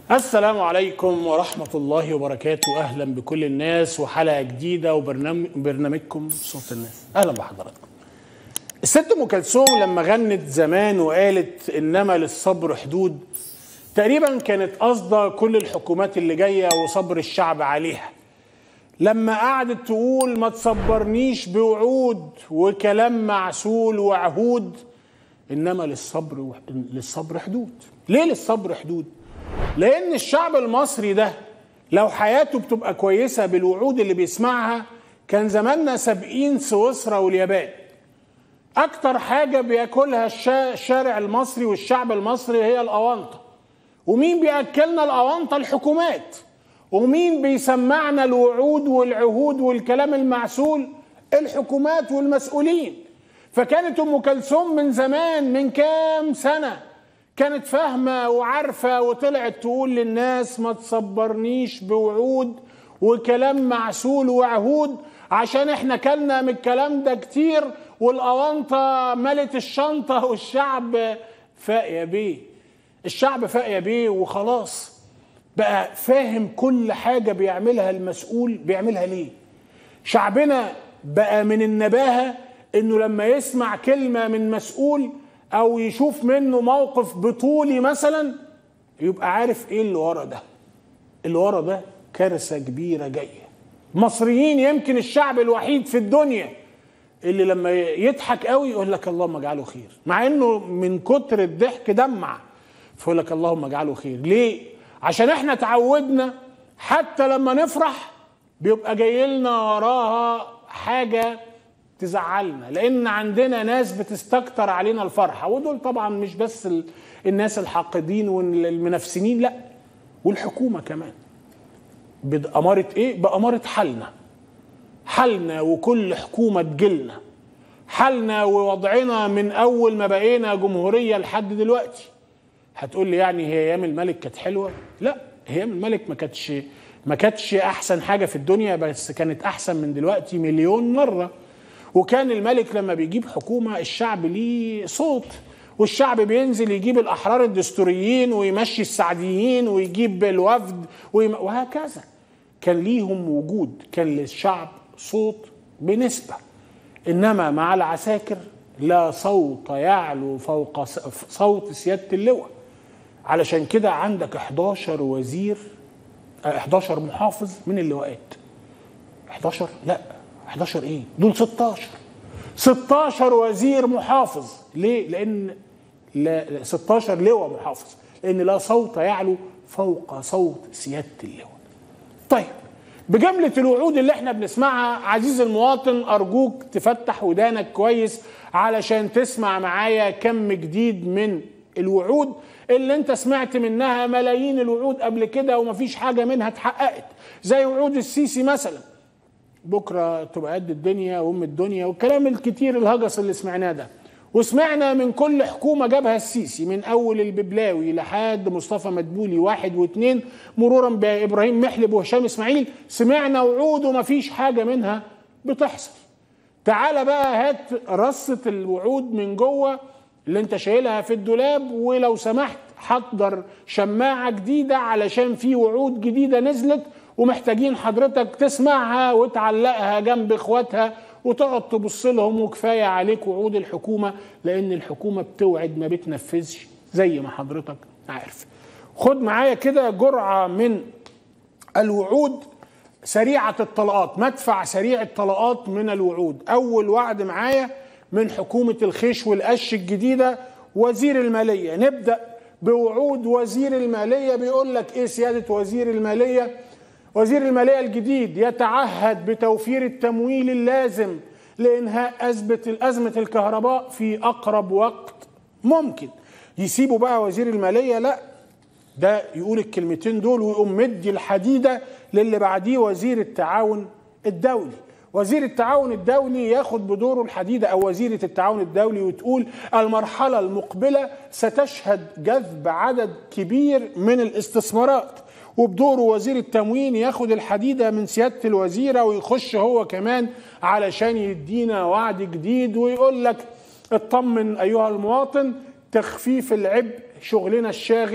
السلام عليكم ورحمة الله وبركاته أهلا بكل الناس وحلقة جديدة وبرنامجكم صوت الناس أهلا بحضراتكم الست أم كلثوم لما غنت زمان وقالت إنما للصبر حدود تقريبا كانت قصدة كل الحكومات اللي جاية وصبر الشعب عليها لما قعدت تقول ما تصبرنيش بوعود وكلام معسول وعهود انما للصبر للصبر حدود ليه للصبر حدود لان الشعب المصري ده لو حياته بتبقى كويسه بالوعود اللي بيسمعها كان زماننا سابقين سويسرا واليابان اكتر حاجه بياكلها الشارع المصري والشعب المصري هي الاونطه ومين بياكلنا الاونطه الحكومات ومين بيسمعنا الوعود والعهود والكلام المعسول الحكومات والمسؤولين فكانت ام كلثوم من زمان من كام سنه كانت فاهمه وعارفه وطلعت تقول للناس ما تصبرنيش بوعود وكلام معسول وعهود عشان احنا كلنا من الكلام ده كتير والاونطه ملت الشنطه والشعب فاق يا بيه الشعب فاق يا بيه وخلاص بقى فاهم كل حاجه بيعملها المسؤول بيعملها ليه شعبنا بقى من النباهه انه لما يسمع كلمه من مسؤول او يشوف منه موقف بطولي مثلا يبقى عارف ايه اللي ورا ده اللي ورا ده كارثه كبيره جايه المصريين يمكن الشعب الوحيد في الدنيا اللي لما يضحك قوي يقول لك اللهم اجعله خير مع انه من كتر الضحك دمع فيقول لك اللهم اجعله خير ليه عشان احنا اتعودنا حتى لما نفرح بيبقى جاي لنا وراها حاجه تزعلنا لان عندنا ناس بتستكتر علينا الفرحه ودول طبعا مش بس الناس الحاقدين والمنافسين لا والحكومه كمان بأمارة ايه بأمارة حالنا حالنا وكل حكومة تجيلنا حالنا ووضعنا من اول ما بقينا جمهورية لحد دلوقتي هتقول لي يعني هي ايام الملك كانت حلوة لا ايام الملك ما كانتش ما كانتش احسن حاجة في الدنيا بس كانت احسن من دلوقتي مليون مرة وكان الملك لما بيجيب حكومه الشعب ليه صوت والشعب بينزل يجيب الاحرار الدستوريين ويمشي السعديين ويجيب الوفد ويم... وهكذا كان ليهم وجود كان للشعب صوت بنسبه انما مع العساكر لا صوت يعلو فوق صوت سياده اللواء علشان كده عندك 11 وزير 11 محافظ من اللواءات 11 لا 11 ايه دول 16 16 وزير محافظ ليه لان لا 16 لواء محافظ لان لا صوت يعلو فوق صوت سياده اللواء طيب بجملة الوعود اللي احنا بنسمعها عزيزي المواطن ارجوك تفتح ودانك كويس علشان تسمع معايا كم جديد من الوعود اللي انت سمعت منها ملايين الوعود قبل كده ومفيش حاجة منها اتحققت زي وعود السيسي مثلا بكره تبقى قد الدنيا وام الدنيا والكلام الكتير الهجس اللي سمعناه ده وسمعنا من كل حكومة جابها السيسي من أول الببلاوي لحد مصطفى مدبولي واحد واثنين مرورا بإبراهيم محلب وهشام إسماعيل سمعنا وعود ومفيش حاجة منها بتحصل تعال بقى هات رصة الوعود من جوه اللي انت شايلها في الدولاب ولو سمحت حضر شماعة جديدة علشان في وعود جديدة نزلت ومحتاجين حضرتك تسمعها وتعلقها جنب اخواتها وتقعد تبص لهم وكفايه عليك وعود الحكومه لان الحكومه بتوعد ما بتنفذش زي ما حضرتك عارف. خد معايا كده جرعه من الوعود سريعه الطلقات، مدفع سريع الطلقات من الوعود، اول وعد معايا من حكومه الخيش والقش الجديده وزير الماليه، نبدا بوعود وزير الماليه بيقول لك ايه سياده وزير الماليه؟ وزير المالية الجديد يتعهد بتوفير التمويل اللازم لإنهاء أزمة أزمة الكهرباء في أقرب وقت ممكن يسيبوا بقى وزير المالية لا ده يقول الكلمتين دول ويقوم مدي الحديدة للي بعديه وزير التعاون الدولي وزير التعاون الدولي ياخد بدوره الحديدة أو وزيرة التعاون الدولي وتقول المرحلة المقبلة ستشهد جذب عدد كبير من الاستثمارات وبدوره وزير التموين ياخد الحديدة من سيادة الوزيرة ويخش هو كمان علشان يدينا وعد جديد ويقول لك اطمن أيها المواطن تخفيف العبء شغلنا الشاغل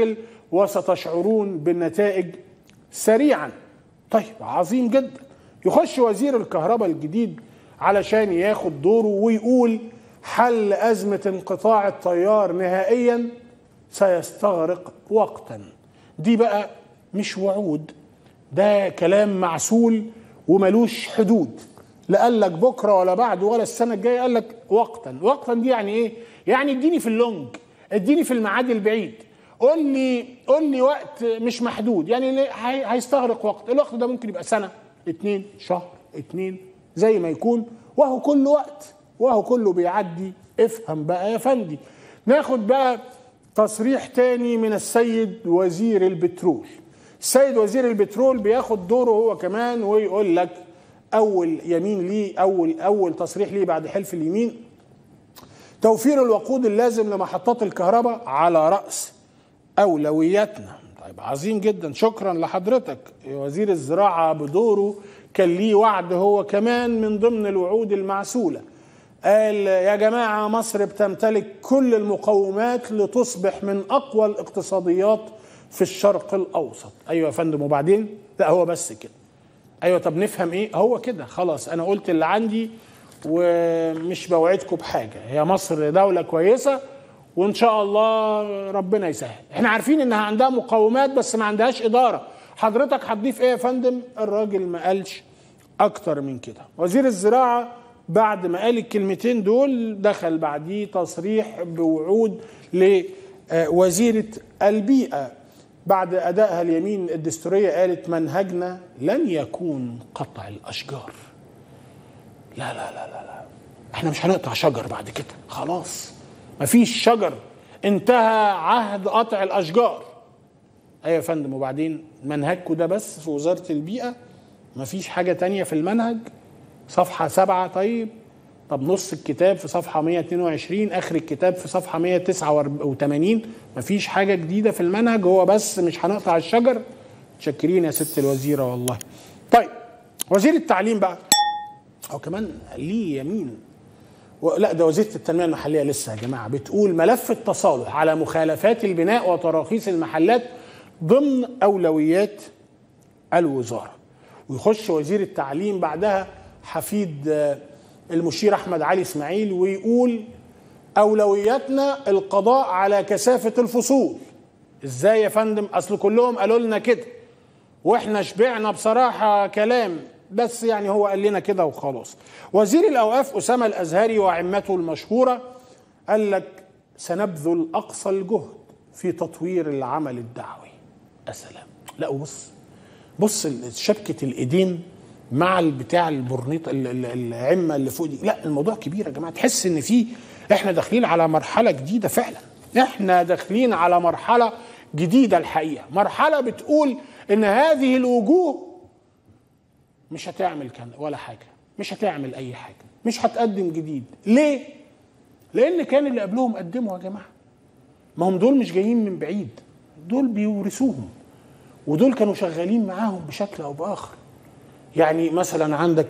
وستشعرون بالنتائج سريعا طيب عظيم جدا يخش وزير الكهرباء الجديد علشان ياخد دوره ويقول حل أزمة انقطاع التيار نهائيا سيستغرق وقتا دي بقى مش وعود ده كلام معسول وملوش حدود لا قال لك بكره ولا بعد ولا السنه الجايه قال لك وقتا وقتا دي يعني ايه يعني اديني في اللونج اديني في الميعاد البعيد قول لي قول لي وقت مش محدود يعني هيستغرق وقت الوقت ده ممكن يبقى سنه اتنين شهر اتنين زي ما يكون وهو كل وقت وهو كله بيعدي افهم بقى يا فندي ناخد بقى تصريح تاني من السيد وزير البترول السيد وزير البترول بياخد دوره هو كمان ويقول لك اول يمين ليه اول اول تصريح ليه بعد حلف اليمين توفير الوقود اللازم لمحطات الكهرباء على راس اولوياتنا طيب عظيم جدا شكرا لحضرتك وزير الزراعه بدوره كان ليه وعد هو كمان من ضمن الوعود المعسوله قال يا جماعه مصر بتمتلك كل المقومات لتصبح من اقوى الاقتصاديات في الشرق الاوسط ايوه يا فندم وبعدين لا هو بس كده ايوه طب نفهم ايه هو كده خلاص انا قلت اللي عندي ومش بوعدكم بحاجه هي مصر دوله كويسه وان شاء الله ربنا يسهل احنا عارفين انها عندها مقومات بس ما عندهاش اداره حضرتك هتضيف ايه يا فندم الراجل ما قالش اكتر من كده وزير الزراعه بعد ما قال الكلمتين دول دخل بعديه تصريح بوعود لوزيره البيئه بعد ادائها اليمين الدستوريه قالت منهجنا لن يكون قطع الاشجار لا لا لا لا لا احنا مش هنقطع شجر بعد كده خلاص مفيش شجر انتهى عهد قطع الاشجار ايوه يا فندم وبعدين منهجكم ده بس في وزاره البيئه مفيش حاجه تانية في المنهج صفحه سبعة طيب طب نص الكتاب في صفحة 122 آخر الكتاب في صفحة 189 مفيش حاجة جديدة في المنهج هو بس مش هنقطع الشجر متشكرين يا ست الوزيرة والله طيب وزير التعليم بقى أو كمان ليه يمين لا ده وزيرة التنمية المحلية لسه يا جماعة بتقول ملف التصالح على مخالفات البناء وتراخيص المحلات ضمن أولويات الوزارة ويخش وزير التعليم بعدها حفيد المشير احمد علي اسماعيل ويقول اولوياتنا القضاء على كثافه الفصول ازاي يا فندم اصل كلهم قالوا لنا كده واحنا شبعنا بصراحه كلام بس يعني هو قال لنا كده وخلاص وزير الاوقاف اسامه الازهري وعمته المشهوره قال لك سنبذل اقصى الجهد في تطوير العمل الدعوي السلام لا بص بص شبكه الايدين مع البتاع البرنيط العمه اللي فوق دي لا الموضوع كبير يا جماعه تحس ان في احنا داخلين على مرحله جديده فعلا احنا داخلين على مرحله جديده الحقيقه مرحله بتقول ان هذه الوجوه مش هتعمل كان ولا حاجه مش هتعمل اي حاجه مش هتقدم جديد ليه لان كان اللي قبلهم قدموا يا جماعه ما هم دول مش جايين من بعيد دول بيورثوهم ودول كانوا شغالين معاهم بشكل او باخر يعني مثلا عندك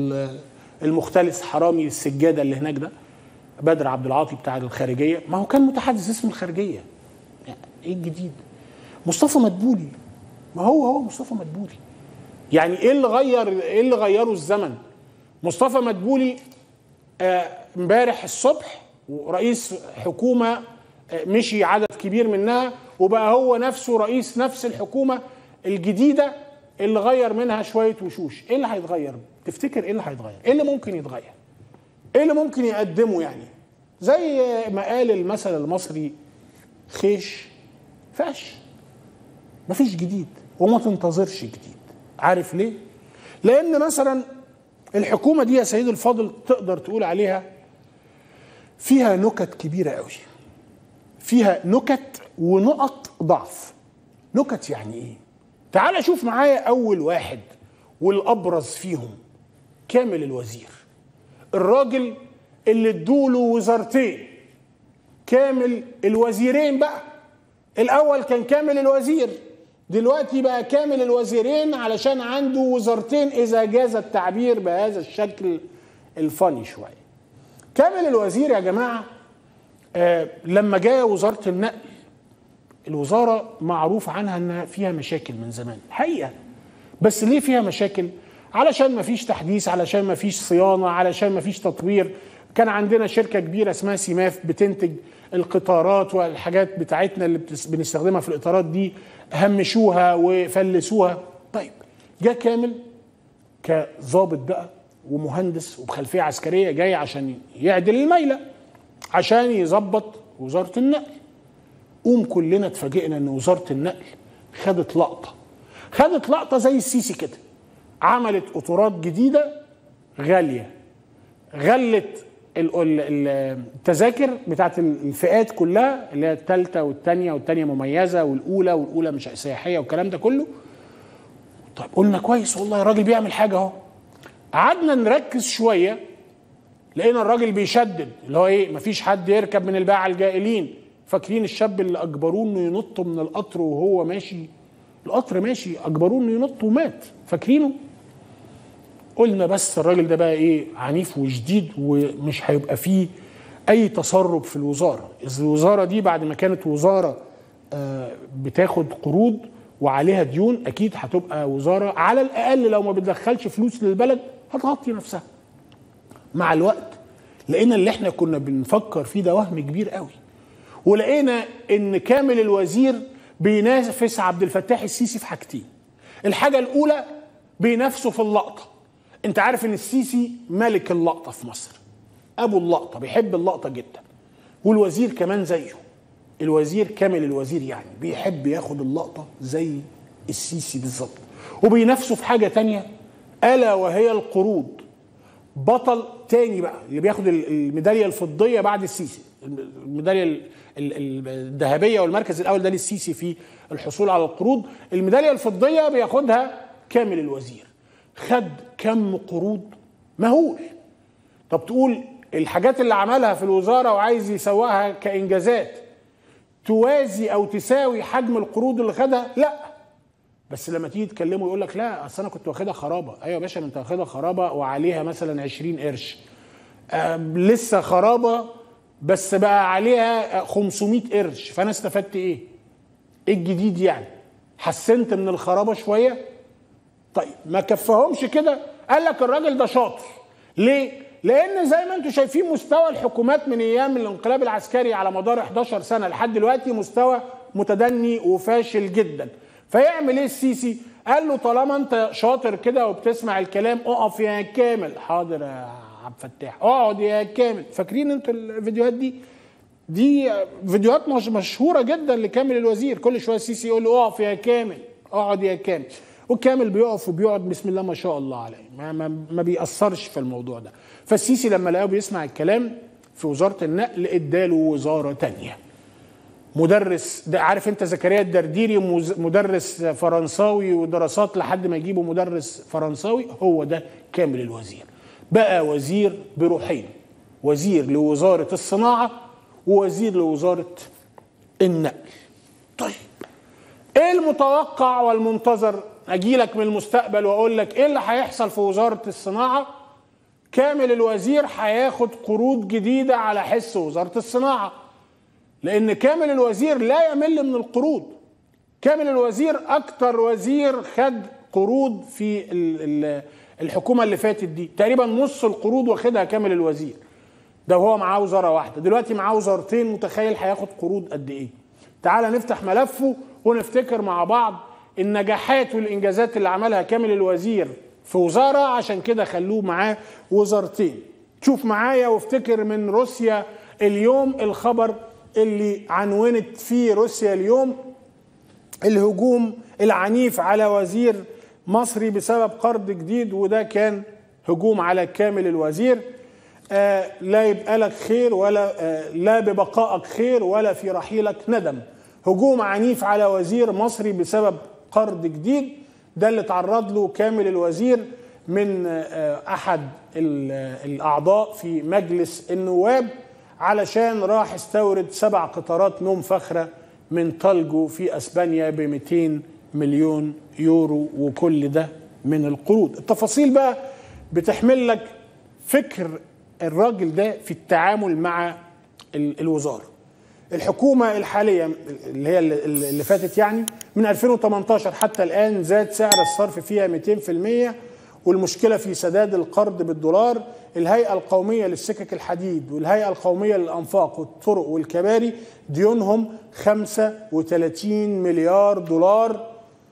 المختلس حرامي السجاده اللي هناك ده بدر عبد العاطي بتاع الخارجيه ما هو كان متحدث اسم الخارجيه يعني ايه الجديد مصطفى مدبولي ما هو هو مصطفى مدبولي يعني ايه اللي غير ايه اللي غيره الزمن مصطفى مدبولي امبارح آه الصبح رئيس حكومه آه مشي عدد كبير منها وبقى هو نفسه رئيس نفس الحكومه الجديده اللي غير منها شويه وشوش ايه اللي هيتغير تفتكر ايه اللي هيتغير ايه اللي ممكن يتغير ايه اللي ممكن يقدمه يعني زي ما قال المثل المصري خيش فاش مفيش جديد وما تنتظرش جديد عارف ليه لان مثلا الحكومه دي يا سيد الفاضل تقدر تقول عليها فيها نكت كبيره قوي فيها نكت ونقط ضعف نكت يعني ايه تعال شوف معايا اول واحد والابرز فيهم كامل الوزير الراجل اللي ادوله وزارتين كامل الوزيرين بقى الاول كان كامل الوزير دلوقتي بقى كامل الوزيرين علشان عنده وزارتين اذا جاز التعبير بهذا الشكل الفاني شويه كامل الوزير يا جماعه آه لما جاء وزاره النقل الوزاره معروف عنها انها فيها مشاكل من زمان حقيقه بس ليه فيها مشاكل علشان ما فيش تحديث علشان ما فيش صيانه علشان ما فيش تطوير كان عندنا شركه كبيره اسمها سيماف بتنتج القطارات والحاجات بتاعتنا اللي بتس- بنستخدمها في الاطارات دي همشوها وفلسوها طيب جه كامل كظابط بقى ومهندس وبخلفيه عسكريه جاي عشان يعدل الميله عشان يظبط وزاره النقل قوم كلنا اتفاجئنا ان وزاره النقل خدت لقطه خدت لقطه زي السيسي كده عملت قطارات جديده غاليه غلت ال- ال- ال- التذاكر بتاعت الفئات كلها اللي هي الثالثه والثانيه والثانيه مميزه والاولى والاولى مش سياحيه والكلام ده كله طيب قلنا كويس والله الراجل بيعمل حاجه اهو قعدنا نركز شويه لقينا الراجل بيشدد اللي هو ايه مفيش حد يركب من الباعة الجائلين فاكرين الشاب اللي اجبروه انه ينط من القطر وهو ماشي القطر ماشي اجبروه انه ينط ومات فاكرينه قلنا بس الراجل ده بقى ايه عنيف وشديد ومش هيبقى فيه اي تسرب في الوزاره الوزاره دي بعد ما كانت وزاره آه، بتاخد قروض وعليها ديون اكيد هتبقى وزاره على الاقل لو ما بتدخلش فلوس للبلد هتغطي نفسها مع الوقت لقينا اللي احنا كنا بنفكر فيه ده وهم كبير قوي ولقينا ان كامل الوزير بينافس عبد الفتاح السيسي في حاجتين الحاجه الاولى بينافسه في اللقطه انت عارف ان السيسي ملك اللقطه في مصر ابو اللقطه بيحب اللقطه جدا والوزير كمان زيه الوزير كامل الوزير يعني بيحب ياخد اللقطه زي السيسي بالظبط وبينافسه في حاجه تانية الا وهي القروض بطل تاني بقى اللي بياخد ال- الميداليه الفضيه بعد السيسي الميداليه ال- ال- ال- الذهبيه والمركز الاول ده للسيسي في الحصول على القروض الميداليه الفضيه بياخدها كامل الوزير خد كم قروض مهول طب تقول الحاجات اللي عملها في الوزاره وعايز يسوقها كانجازات توازي او تساوي حجم القروض اللي خدها لا بس لما تيجي تكلمه يقول لك لا اصل انا كنت واخدها خرابه ايوه يا باشا ما انت واخدها خرابه وعليها مثلا 20 قرش آه لسه خرابه بس بقى عليها 500 قرش فانا استفدت ايه؟ ايه الجديد يعني؟ حسنت من الخرابه شويه؟ طيب ما كفاهمش كده قال لك الراجل ده شاطر ليه؟ لان زي ما انتم شايفين مستوى الحكومات من ايام الانقلاب العسكري على مدار 11 سنه لحد دلوقتي مستوى متدني وفاشل جدا فيعمل ايه السيسي؟ قال له طالما انت شاطر كده وبتسمع الكلام اقف يا كامل حاضر يا عبد الفتاح اقعد يا كامل فاكرين انتوا الفيديوهات دي؟ دي فيديوهات مش مشهوره جدا لكامل الوزير كل شويه السيسي يقول له اقف يا كامل اقعد يا كامل وكامل بيقف وبيقعد بسم الله ما شاء الله عليه ما, ما, ما بيأثرش في الموضوع ده فالسيسي لما لقاه بيسمع الكلام في وزاره النقل اداله وزاره تانية مدرس ده عارف انت زكريا الدرديري مز- مدرس فرنساوي ودراسات لحد ما يجيبوا مدرس فرنساوي هو ده كامل الوزير بقى وزير بروحين وزير لوزاره الصناعه ووزير لوزاره النقل طيب ايه المتوقع والمنتظر اجي لك من المستقبل واقول لك ايه اللي هيحصل في وزاره الصناعه كامل الوزير هياخد قروض جديده على حس وزاره الصناعه لان كامل الوزير لا يمل من القروض كامل الوزير اكتر وزير خد قروض في ال- ال- الحكومه اللي فاتت دي تقريبا نص القروض واخدها كامل الوزير ده وهو معاه وزاره واحده دلوقتي معاه وزارتين متخيل هياخد قروض قد ايه تعال نفتح ملفه ونفتكر مع بعض النجاحات والانجازات اللي عملها كامل الوزير في وزاره عشان كده خلوه معاه وزارتين شوف معايا وافتكر من روسيا اليوم الخبر اللي عنونت فيه روسيا اليوم الهجوم العنيف على وزير مصري بسبب قرض جديد وده كان هجوم على كامل الوزير آه لا يبقى لك خير ولا آه لا ببقائك خير ولا في رحيلك ندم هجوم عنيف على وزير مصري بسبب قرض جديد ده اللي تعرض له كامل الوزير من آه احد ال- الاعضاء في مجلس النواب علشان راح استورد سبع قطارات نوم فخره من طالجو في اسبانيا ب 200 مليون يورو وكل ده من القروض التفاصيل بقى بتحمل لك فكر الراجل ده في التعامل مع ال- الوزاره الحكومه الحاليه اللي هي اللي اللي فاتت يعني من 2018 حتى الان زاد سعر الصرف فيها 200% والمشكله في سداد القرض بالدولار الهيئه القوميه للسكك الحديد والهيئه القوميه للانفاق والطرق والكباري ديونهم 35 مليار دولار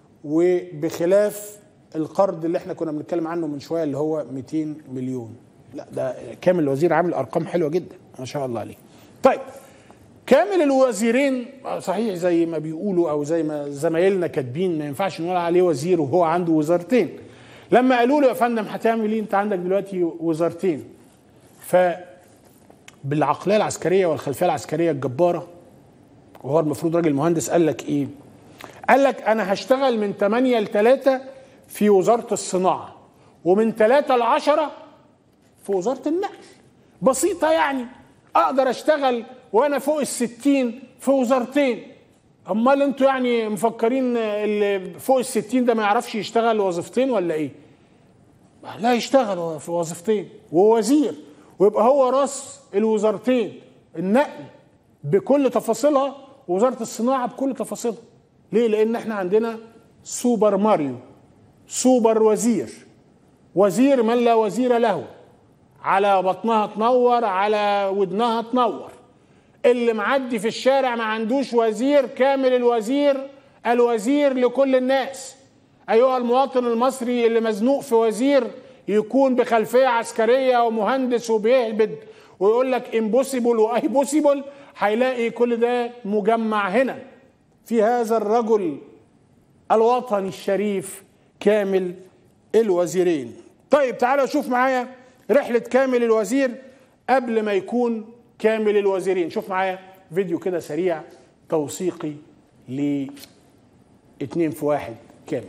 وبخلاف القرض اللي احنا كنا بنتكلم عنه من شويه اللي هو 200 مليون لا ده كامل الوزير عامل ارقام حلوه جدا ما شاء الله عليه طيب كامل الوزيرين صحيح زي ما بيقولوا او زي ما زمايلنا كاتبين ما ينفعش نقول عليه وزير وهو عنده وزارتين لما قالوا له يا فندم هتعمل ايه انت عندك دلوقتي وزارتين ف بالعقليه العسكريه والخلفيه العسكريه الجباره وهو المفروض راجل مهندس قال لك ايه قال لك انا هشتغل من 8 ل 3 في وزاره الصناعه ومن 3 ل 10 في وزاره النقل بسيطه يعني اقدر اشتغل وانا فوق الستين في وزارتين امال انتوا يعني مفكرين اللي فوق الستين ده ما يعرفش يشتغل وظيفتين ولا ايه لا يشتغل في وظيفتين ووزير ويبقى هو راس الوزارتين النقل بكل تفاصيلها ووزاره الصناعه بكل تفاصيلها ليه لان احنا عندنا سوبر ماريو سوبر وزير وزير من لا وزير له على بطنها تنور على ودنها تنور اللي معدي في الشارع ما عندوش وزير كامل الوزير الوزير لكل الناس ايها المواطن المصري اللي مزنوق في وزير يكون بخلفيه عسكريه ومهندس وبيهبد ويقول لك امبوسيبل واي بوسيبل هيلاقي كل ده مجمع هنا في هذا الرجل الوطني الشريف كامل الوزيرين طيب تعالوا شوف معايا رحلة كامل الوزير قبل ما يكون كامل الوزيرين شوف معايا فيديو كده سريع توثيقي ل اتنين في واحد كامل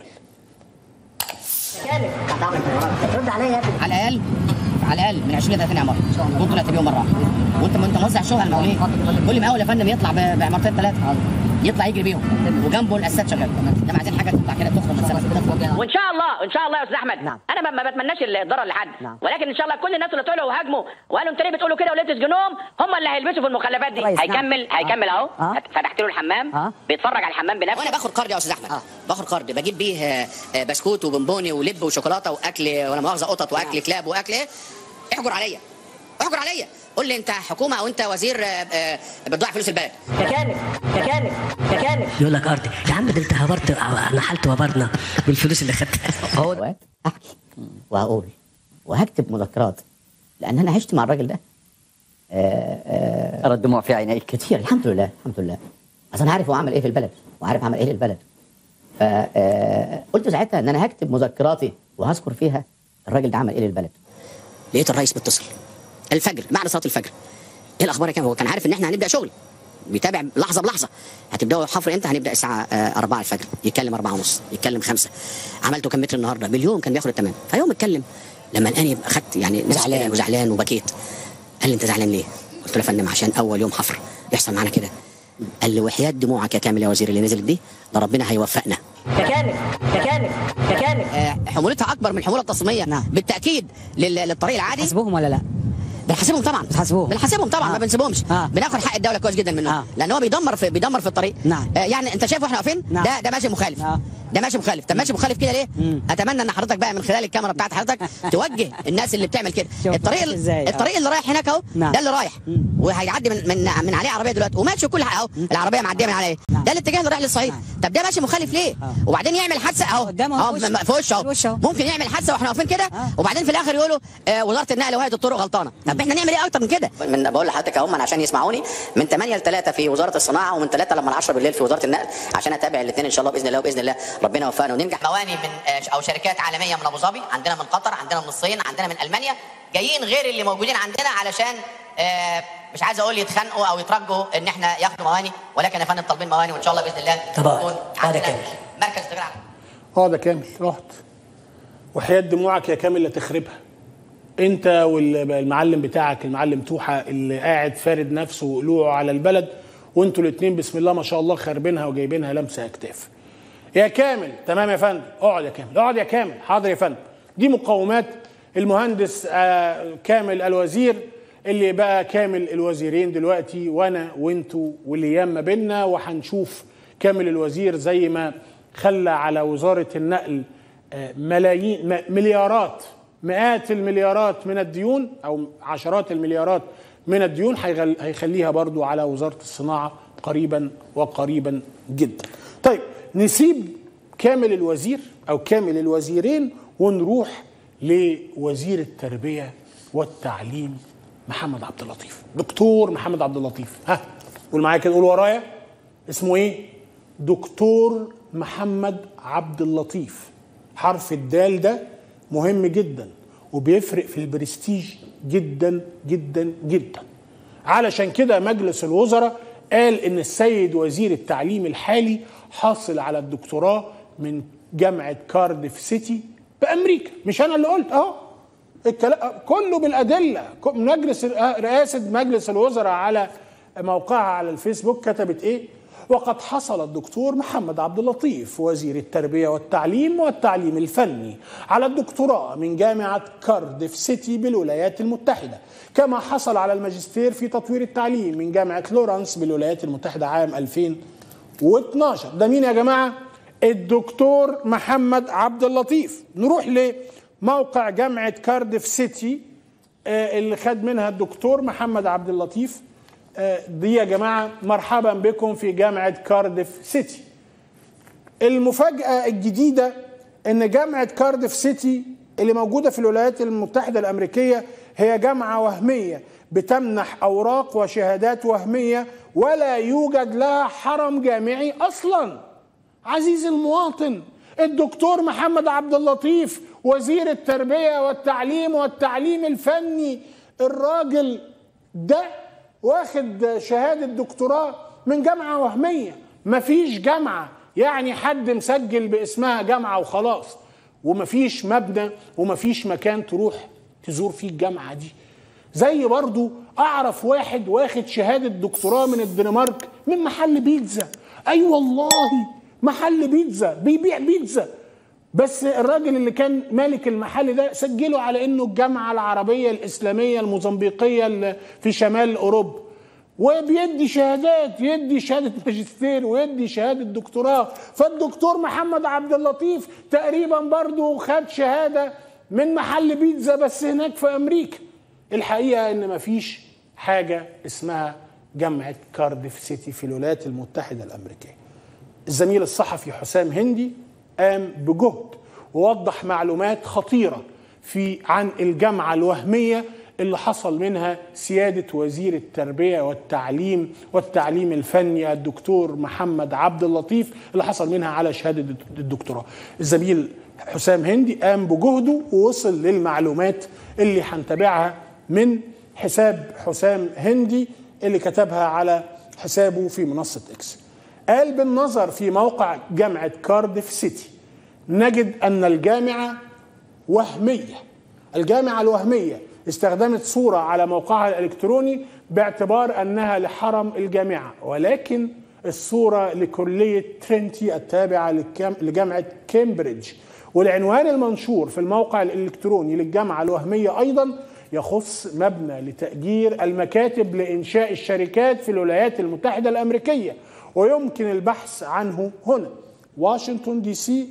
كامل رد عليا يا ابني على الاقل على الاقل من 20 ل 30 عماره ممكن اعتبرهم مره واحده وانت ما انت موزع شغل مقاولين كل مقاول يا فندم يطلع ب- بعمارتين ثلاثه يطلع يجري بيهم وجنبه الاسات شغال انما عايزين حاجه تطلع كده تخرج من السنه وان شاء الله ان شاء الله يا استاذ احمد نعم. انا ما- ما بتمناش الضرر لحد نعم. ولكن ان شاء الله كل الناس اللي طلعوا وهاجموا وقالوا انتوا ليه بتقولوا كده وليه تسجنوهم هم اللي هيلبسوا في المخلفات دي كويس، نعم. هيكمل هيكمل اهو آه. فتحت له الحمام آه. بيتفرج على الحمام بنفسه وانا باخد قرض يا استاذ احمد باخد قرض بجيب بيه آه، آه، بسكوت وبونبوني ولب وشوكولاته واكل ولا مؤاخذه قطط واكل كلاب واكل ايه احجر عليا احجر عليا قول لي انت حكومه او انت وزير آه، آه، بتضيع فلوس البلد يا كامل يا كامل يا كامل يقول لك ارضي يا عم ده انت هبرت نحلت وبرنا بالفلوس اللي خدتها هو احكي وهقول وهكتب مذكرات لان انا عشت مع الراجل ده ترى الدموع في عينيك كتير الحمد لله الحمد لله اصل انا عارف هو عمل ايه في البلد وعارف عمل ايه للبلد فقلت ساعتها ان انا هكتب مذكراتي وهذكر فيها الراجل ده عمل ايه للبلد لقيت الرئيس بيتصل الفجر بعد صلاه الفجر ايه الاخبار يا كام هو كان عارف ان احنا هنبدا شغل بيتابع لحظه بلحظه هتبداوا الحفر امتى هنبدا الساعه آه، 4 الفجر يتكلم 4 ونص يتكلم 5 عملته كم متر النهارده باليوم كان بياخد التمام فيوم اتكلم لما لقاني اخدت يعني زعلان وزعلان وبكيت قال لي انت زعلان ليه؟ قلت له يا فندم عشان اول يوم حفر يحصل معانا كده قال لي وحياه دموعك يا كامل يا وزير اللي نزلت دي ده ربنا هيوفقنا يا كامل يا كامل يا كامل آه، حمولتها اكبر من الحموله التصميميه نعم. بالتاكيد لل- للطريق العادي حاسبوهم ولا لا؟ بنحاسبهم طبعا بتحاسبوهم؟ بنحاسبهم طبعا آه. ما بنسيبهمش آه. بناخد حق الدوله كويس جدا منهم آه. لان هو بيدمر في بيدمر في الطريق نعم. آه يعني انت شايف واحنا واقفين نعم. ده ده ماشي مخالف آه. ده ماشي مخالف طب ماشي مخالف كده ليه مم. اتمنى ان حضرتك بقى من خلال الكاميرا بتاعت حضرتك توجه الناس اللي بتعمل كده شوف الطريق ماشي إزاي؟ آه. الطريق اللي رايح هناك اهو نعم. ده اللي رايح وهيعدي من من من عليه عربيه دلوقتي وماشي كل حاجه اهو العربيه معديه من عليه نعم. ده الاتجاه اللي رايح للصعيد نعم. طب ده ماشي مخالف ليه آه. وبعدين يعمل حادثه اهو قدامه اهو في وشه. م- في وشه في وشه اهو أهو. ممكن يعمل حادثه واحنا واقفين كده آه. وبعدين في الاخر يقولوا آه وزاره النقل وهيئه الطرق غلطانه طب احنا نعمل ايه اكتر من كده من بقول لحضرتك اهم عشان يسمعوني من 8 ل 3 في وزاره الصناعه ومن 3 لما 10 بالليل في وزاره النقل عشان اتابع الاثنين ان شاء الله باذن الله وباذن الله ربنا يوفقنا وننجح مواني من آه، او شركات عالميه من ابو ظبي عندنا من قطر عندنا من الصين عندنا من المانيا جايين غير اللي موجودين عندنا علشان آه، مش عايز اقول يتخانقوا او يترجوا ان احنا ياخدوا مواني ولكن يا فندم طالبين مواني وان شاء الله باذن الله طب يكون هذا عندنا كامل. مركز تجاره عالمي. اه ده كامل رحت وحياة دموعك يا كامل لا تخربها انت والمعلم بتاعك المعلم توحة اللي قاعد فارد نفسه وقلوعه على البلد وانتوا الاتنين بسم الله ما شاء الله خاربينها وجايبينها لمسه اكتاف يا كامل تمام يا فندم اقعد يا كامل اقعد يا كامل حاضر يا فندم دي مقومات المهندس آه، كامل الوزير اللي بقى كامل الوزيرين دلوقتي وانا وانتوا والايام ما بينا وهنشوف كامل الوزير زي ما خلى على وزاره النقل آه، ملايين م- مليارات مئات المليارات من الديون او عشرات المليارات من الديون هيغل- هيخليها برضو على وزاره الصناعه قريبا وقريبا جدا. طيب نسيب كامل الوزير او كامل الوزيرين ونروح لوزير التربيه والتعليم محمد عبد اللطيف دكتور محمد عبد اللطيف ها قول معايا كده قول ورايا اسمه ايه دكتور محمد عبد اللطيف حرف الدال ده مهم جدا وبيفرق في البرستيج جدا جدا جدا علشان كده مجلس الوزراء قال ان السيد وزير التعليم الحالي حاصل على الدكتوراه من جامعه كارديف سيتي بامريكا مش انا اللي قلت اهو الكلام كله بالادله ك- مجلس رئاسه مجلس الوزراء على موقعها على الفيسبوك كتبت ايه وقد حصل الدكتور محمد عبد اللطيف وزير التربيه والتعليم والتعليم الفني على الدكتوراه من جامعه كارديف سيتي بالولايات المتحده كما حصل على الماجستير في تطوير التعليم من جامعه لورانس بالولايات المتحده عام 2012 ده مين يا جماعه الدكتور محمد عبد اللطيف نروح لموقع جامعه كارديف سيتي آه، اللي خد منها الدكتور محمد عبد اللطيف آه، دي يا جماعه مرحبا بكم في جامعه كارديف سيتي المفاجاه الجديده ان جامعه كارديف سيتي اللي موجوده في الولايات المتحده الامريكيه هي جامعه وهميه بتمنح اوراق وشهادات وهميه ولا يوجد لها حرم جامعي اصلا عزيزي المواطن الدكتور محمد عبد اللطيف وزير التربيه والتعليم والتعليم الفني الراجل ده واخد شهاده دكتوراه من جامعه وهميه مفيش جامعه يعني حد مسجل باسمها جامعه وخلاص ومفيش مبنى ومفيش مكان تروح تزور فيه الجامعه دي زي برضو اعرف واحد واخد شهاده دكتوراه من الدنمارك من محل بيتزا اي أيوة والله محل بيتزا بيبيع بيتزا بس الراجل اللي كان مالك المحل ده سجله على انه الجامعه العربيه الاسلاميه الموزمبيقيه اللي في شمال اوروبا وبيدي شهادات يدي شهاده ماجستير ويدي شهاده دكتوراه فالدكتور محمد عبد اللطيف تقريبا برضه خد شهاده من محل بيتزا بس هناك في امريكا الحقيقه ان مفيش حاجه اسمها جامعه كارديف سيتي في الولايات المتحده الامريكيه الزميل الصحفي حسام هندي قام بجهد ووضح معلومات خطيره في عن الجامعه الوهميه اللي حصل منها سياده وزير التربيه والتعليم والتعليم الفني الدكتور محمد عبد اللطيف اللي حصل منها على شهاده الدكتوراه. الزميل حسام هندي قام بجهده ووصل للمعلومات اللي هنتابعها من حساب حسام هندي اللي كتبها على حسابه في منصه اكس. قال بالنظر في موقع جامعة كارديف سيتي نجد أن الجامعة وهمية الجامعة الوهمية استخدمت صورة على موقعها الإلكتروني باعتبار أنها لحرم الجامعة ولكن الصورة لكلية ترينتي التابعة لكام- لجامعة كامبريدج والعنوان المنشور في الموقع الإلكتروني للجامعة الوهمية أيضا يخص مبنى لتأجير المكاتب لإنشاء الشركات في الولايات المتحدة الأمريكية ويمكن البحث عنه هنا واشنطن دي سي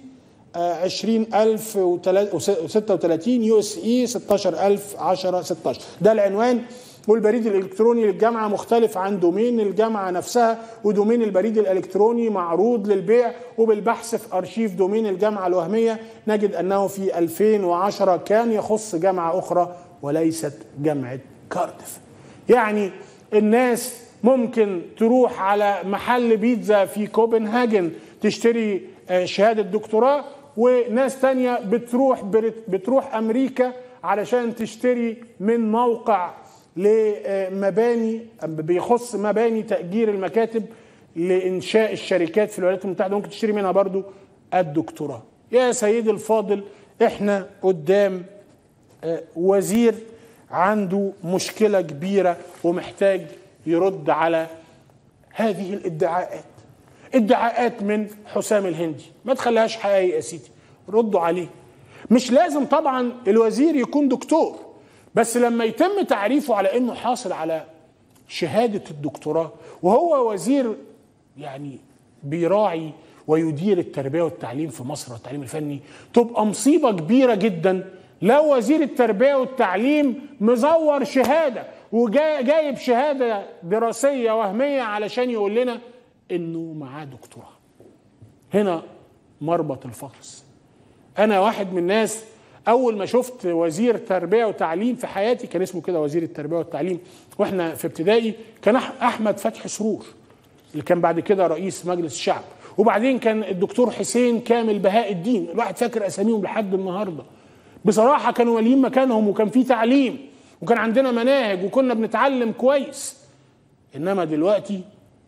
20036 يو اس اي 16010 16 ده العنوان والبريد الالكتروني للجامعه مختلف عن دومين الجامعه نفسها ودومين البريد الالكتروني معروض للبيع وبالبحث في ارشيف دومين الجامعه الوهميه نجد انه في 2010 كان يخص جامعه اخرى وليست جامعه كارديف يعني الناس ممكن تروح على محل بيتزا في كوبنهاجن تشتري آه، شهادة دكتوراه وناس تانية بتروح بريت- بتروح أمريكا علشان تشتري من موقع لمباني بيخص مباني تأجير المكاتب لإنشاء الشركات في الولايات المتحدة ممكن تشتري منها برضو الدكتوراه يا سيدي الفاضل احنا قدام آه، وزير عنده مشكلة كبيرة ومحتاج يرد على هذه الادعاءات ادعاءات من حسام الهندي ما تخليهاش حقيقي يا سيدي ردوا عليه مش لازم طبعا الوزير يكون دكتور بس لما يتم تعريفه على انه حاصل على شهاده الدكتوراه وهو وزير يعني بيراعي ويدير التربيه والتعليم في مصر والتعليم الفني تبقى مصيبه كبيره جدا لو وزير التربيه والتعليم مزور شهاده وجايب شهاده دراسيه وهميه علشان يقول لنا انه معاه دكتوراه هنا مربط الفرس انا واحد من الناس اول ما شفت وزير تربيه وتعليم في حياتي كان اسمه كده وزير التربيه والتعليم واحنا في ابتدائي كان أح- احمد فتحي سرور اللي كان بعد كده رئيس مجلس الشعب وبعدين كان الدكتور حسين كامل بهاء الدين الواحد فاكر اساميهم لحد النهارده بصراحه كانوا مالين مكانهم وكان في تعليم وكان عندنا مناهج وكنا بنتعلم كويس انما دلوقتي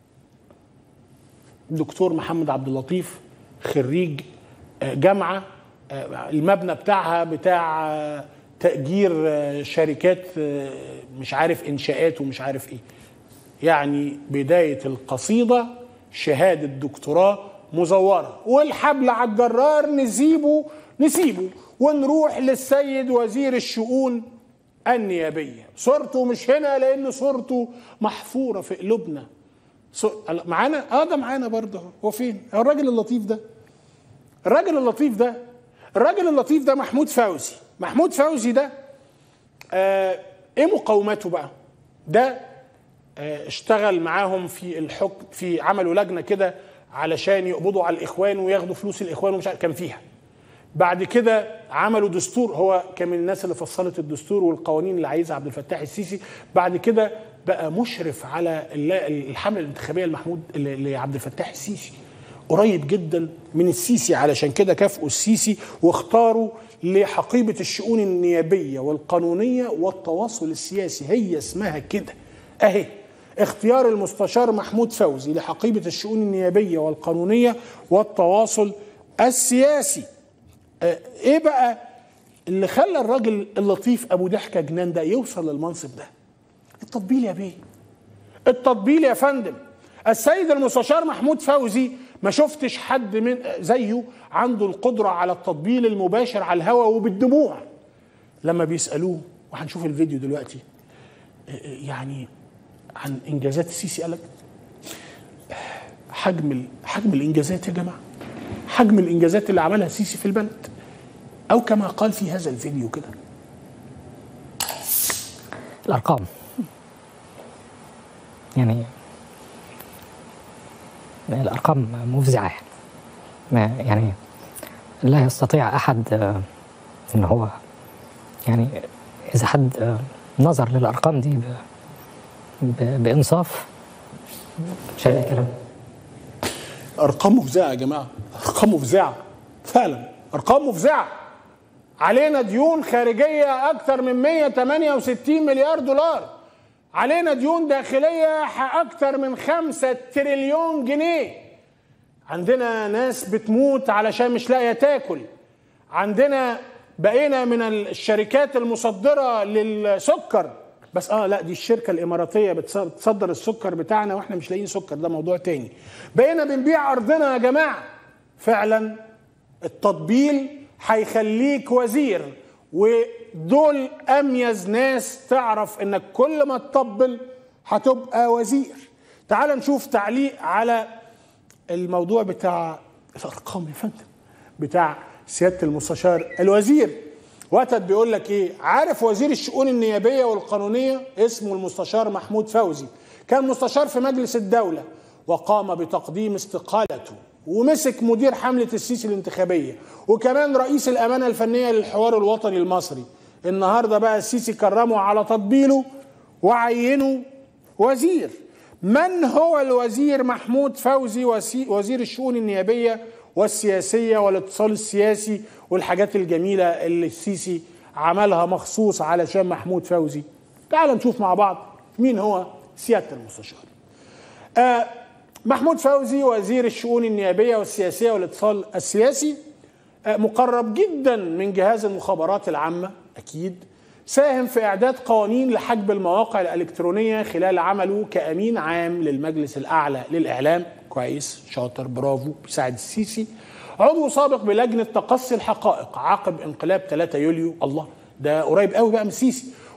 الدكتور محمد عبد اللطيف خريج آه، جامعه آه، المبنى بتاعها بتاع آه، تأجير آه، شركات آه، مش عارف انشاءات ومش عارف ايه يعني بداية القصيدة شهادة دكتوراه مزورة والحبل على الجرار نسيبه نسيبه ونروح للسيد وزير الشؤون النيابية صورته مش هنا لأن صورته محفورة في قلوبنا صو- معانا اه ده معانا برضه أهو. هو فين هو الراجل اللطيف ده الراجل اللطيف ده الراجل اللطيف ده محمود فوزي محمود فوزي ده آه ايه مقاوماته بقى ده آه اشتغل معاهم في الحكم في عملوا لجنه كده علشان يقبضوا على الاخوان وياخدوا فلوس الاخوان ومش عارف كان فيها بعد كده عملوا دستور هو كان من الناس اللي فصلت الدستور والقوانين اللي عايزها عبد الفتاح السيسي بعد كده بقى مشرف على الل- الحمله الانتخابيه لمحمود ل- لعبد الفتاح السيسي قريب جدا من السيسي علشان كده كافئوا السيسي واختاروا لحقيبه الشؤون النيابيه والقانونيه والتواصل السياسي هي اسمها كده اهي اختيار المستشار محمود فوزي لحقيبه الشؤون النيابيه والقانونيه والتواصل السياسي آه، ايه بقى اللي خلى الراجل اللطيف ابو ضحكه جنان ده يوصل للمنصب ده التطبيل يا بيه التطبيل يا فندم السيد المستشار محمود فوزي ما شفتش حد من زيه عنده القدرة على التطبيل المباشر على الهواء وبالدموع لما بيسألوه وهنشوف الفيديو دلوقتي يعني عن انجازات السيسي قالك حجم ال- حجم الانجازات يا جماعه حجم الانجازات اللي عملها السيسي في البلد او كما قال في هذا الفيديو كده الارقام يعني الارقام مفزعه ما يعني لا يستطيع احد آه، ان هو يعني اذا حد آه، نظر للارقام دي ب- ب- بانصاف مش هيلاقي كلام ارقام مفزعه يا جماعه ارقام مفزعه فعلا ارقام مفزعه علينا ديون خارجيه اكثر من 168 مليار دولار علينا ديون داخليه اكثر من 5 تريليون جنيه عندنا ناس بتموت علشان مش لاقيه تاكل عندنا بقينا من الشركات المصدره للسكر بس اه لا دي الشركه الاماراتيه بتص- بتصدر السكر بتاعنا واحنا مش لاقيين سكر ده موضوع تاني بقينا بنبيع ارضنا يا جماعه فعلا التطبيل هيخليك وزير ودول اميز ناس تعرف انك كل ما تطبل هتبقى وزير تعال نشوف تعليق على الموضوع بتاع الارقام يا فندم بتاع سياده المستشار الوزير وقتت بيقول لك ايه عارف وزير الشؤون النيابيه والقانونيه اسمه المستشار محمود فوزي كان مستشار في مجلس الدوله وقام بتقديم استقالته ومسك مدير حمله السيسي الانتخابيه وكمان رئيس الامانه الفنيه للحوار الوطني المصري النهارده بقى السيسي كرمه على تطبيله وعينه وزير من هو الوزير محمود فوزي وسي- وزير الشؤون النيابية والسياسية والاتصال السياسي والحاجات الجميلة اللي السيسي عملها مخصوص علشان محمود فوزي تعال نشوف مع بعض مين هو سيادة المستشار آه محمود فوزي وزير الشؤون النيابية والسياسية والاتصال السياسي آه مقرب جدا من جهاز المخابرات العامة أكيد ساهم في إعداد قوانين لحجب المواقع الإلكترونية خلال عمله كأمين عام للمجلس الأعلى للإعلام كويس شاطر برافو بيساعد السيسي عضو سابق بلجنة تقصي الحقائق عقب انقلاب 3 يوليو الله ده قريب قوي بقى من السيسي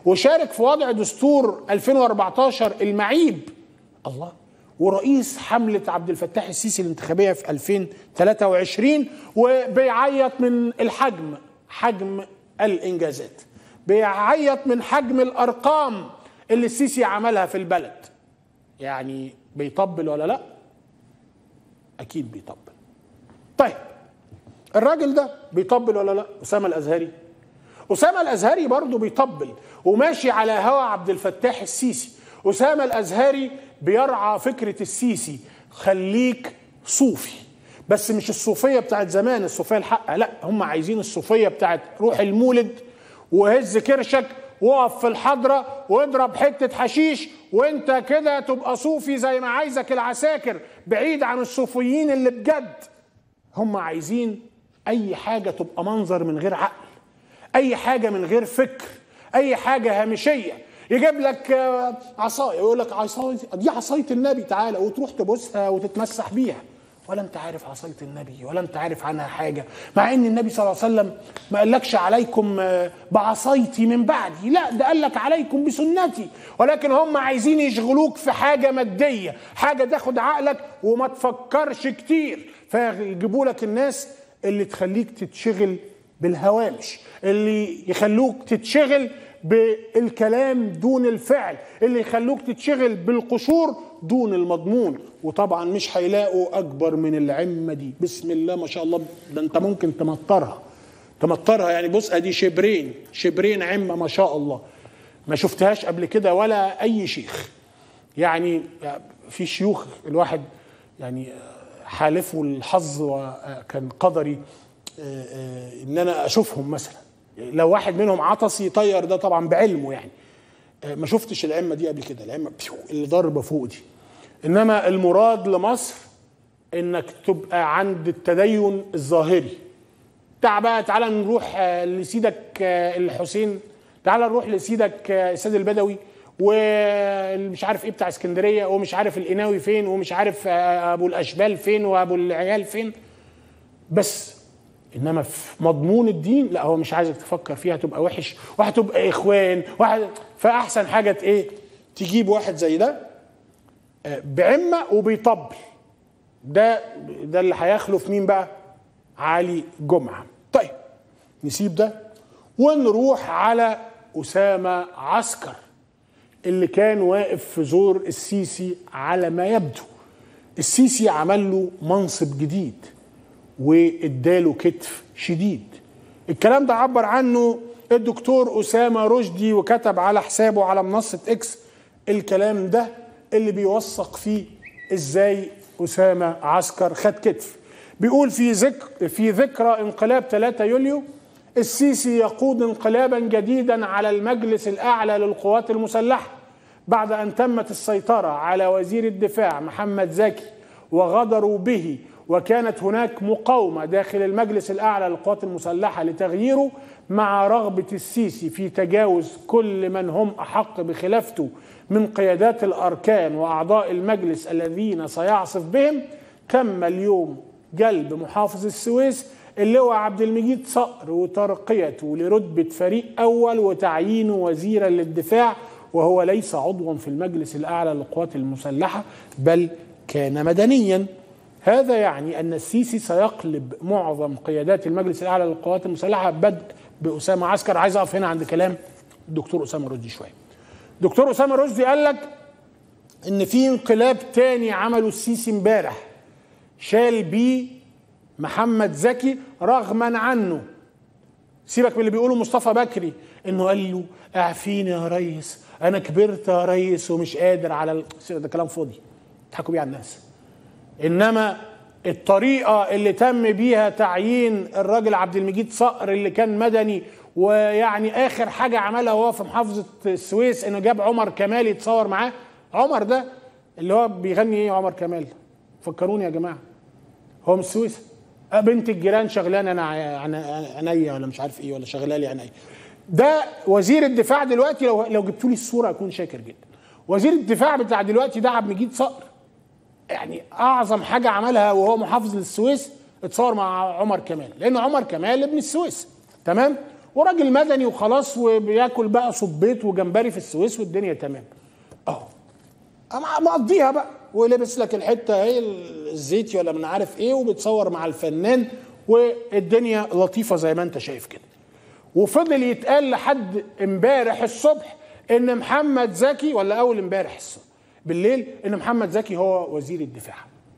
وشارك في وضع دستور 2014 المعيب الله ورئيس حملة عبد الفتاح السيسي الانتخابية في 2023 وبيعيط من الحجم حجم الإنجازات بيعيط من حجم الأرقام اللي السيسي عملها في البلد يعني بيطبل ولا لا أكيد بيطبل طيب الراجل ده بيطبل ولا لا أسامة الأزهري أسامة الأزهري برضه بيطبل وماشي على هوا عبد الفتاح السيسي أسامة الأزهري بيرعى فكرة السيسي خليك صوفي بس مش الصوفية بتاعت زمان الصوفية الحقة لا هم عايزين الصوفية بتاعت روح المولد وهز كرشك وقف في الحضرة واضرب حتة حشيش وانت كده تبقى صوفي زي ما عايزك العساكر بعيد عن الصوفيين اللي بجد هم عايزين اي حاجة تبقى منظر من غير عقل اي حاجة من غير فكر اي حاجة هامشية يجيب لك آه، عصاية يقول لك عصاية دي عصاية النبي تعالى وتروح تبوسها وتتمسح بيها ولا انت عارف عصاية النبي ولا انت عارف عنها حاجة مع ان النبي صلى الله عليه وسلم ما قالكش عليكم آه، بعصايتي من بعدي لا ده قال لك عليكم بسنتي ولكن هم عايزين يشغلوك في حاجة مادية حاجة تاخد عقلك وما تفكرش كتير فيجيبوا لك الناس اللي تخليك تتشغل بالهوامش اللي يخلوك تتشغل بالكلام دون الفعل اللي يخلوك تتشغل بالقشور دون المضمون وطبعا مش هيلاقوا اكبر من العمه دي بسم الله ما شاء الله ده انت ممكن تمطرها تمطرها يعني بص ادي شبرين شبرين عمه ما شاء الله ما شفتهاش قبل كده ولا اي شيخ يعني في شيوخ الواحد يعني حالفه الحظ وكان قدري آه، آه، ان انا اشوفهم مثلا لو واحد منهم عطس يطير ده طبعا بعلمه يعني آه، ما شفتش العمه دي قبل كده العمه بيو اللي ضاربه فوق دي انما المراد لمصر انك تبقى عند التدين الظاهري تعال بقى تعالى نروح آه، لسيدك آه، الحسين تعالى نروح لسيدك آه، السيد البدوي ومش عارف ايه بتاع اسكندريه ومش عارف القناوي فين ومش عارف آه، ابو الاشبال فين وابو العيال فين بس انما في مضمون الدين لا هو مش عايزك تفكر فيها تبقى وحش وهتبقى اخوان واحد فاحسن حاجه ايه تجيب واحد زي ده آه، بعمه وبيطبل ده ده اللي هيخلف مين بقى علي جمعه طيب نسيب ده ونروح على اسامه عسكر اللي كان واقف في زور السيسي على ما يبدو السيسي عمل له منصب جديد واداله كتف شديد الكلام ده عبر عنه الدكتور أسامة رشدي وكتب على حسابه على منصة إكس الكلام ده اللي بيوثق فيه إزاي أسامة عسكر خد كتف بيقول في ذكر في ذكرى انقلاب 3 يوليو السيسي يقود انقلابا جديدا على المجلس الأعلى للقوات المسلحة بعد أن تمت السيطرة على وزير الدفاع محمد زكي وغدروا به وكانت هناك مقاومة داخل المجلس الأعلى للقوات المسلحة لتغييره مع رغبة السيسي في تجاوز كل من هم أحق بخلافته من قيادات الأركان وأعضاء المجلس الذين سيعصف بهم تم اليوم جلب محافظ السويس اللواء عبد المجيد صقر وترقيته لرتبة فريق أول وتعيينه وزيرا للدفاع وهو ليس عضوا في المجلس الأعلى للقوات المسلحة بل كان مدنيا هذا يعني أن السيسي سيقلب معظم قيادات المجلس الأعلى للقوات المسلحة بدء بأسامة عسكر عايز أقف هنا عند كلام الدكتور أسامة رشدي شوية دكتور أسامة رشدي قال لك إن في انقلاب تاني عمله السيسي امبارح شال بيه محمد زكي رغما عنه سيبك من اللي بيقوله مصطفى بكري انه قال له اعفيني يا ريس انا كبرت يا ريس ومش قادر على ال... ده كلام فاضي تضحكوا بيه على الناس انما الطريقه اللي تم بيها تعيين الراجل عبد المجيد صقر اللي كان مدني ويعني اخر حاجه عملها هو في محافظه السويس انه جاب عمر كمال يتصور معاه عمر ده اللي هو بيغني ايه عمر كمال فكروني يا جماعه هو من السويس آه بنت الجيران شغلانه انا عينيا ولا مش عارف ايه ولا شغاله لي عينيا ده وزير الدفاع دلوقتي لو لو جبتوا لي الصوره اكون شاكر جدا وزير الدفاع بتاع دلوقتي ده عبد المجيد صقر يعني اعظم حاجه عملها وهو محافظ للسويس اتصور مع عمر كمال لان عمر كمال ابن السويس تمام وراجل مدني وخلاص وبياكل بقى صبيط وجمبري في السويس والدنيا تمام اهو أما- مقضيها بقى ولبس لك الحته اهي الزيتي ولا من عارف ايه وبتصور مع الفنان والدنيا لطيفه زي ما انت شايف كده وفضل يتقال لحد امبارح الصبح ان محمد زكي ولا اول امبارح الصبح بالليل ان محمد زكي هو وزير الدفاع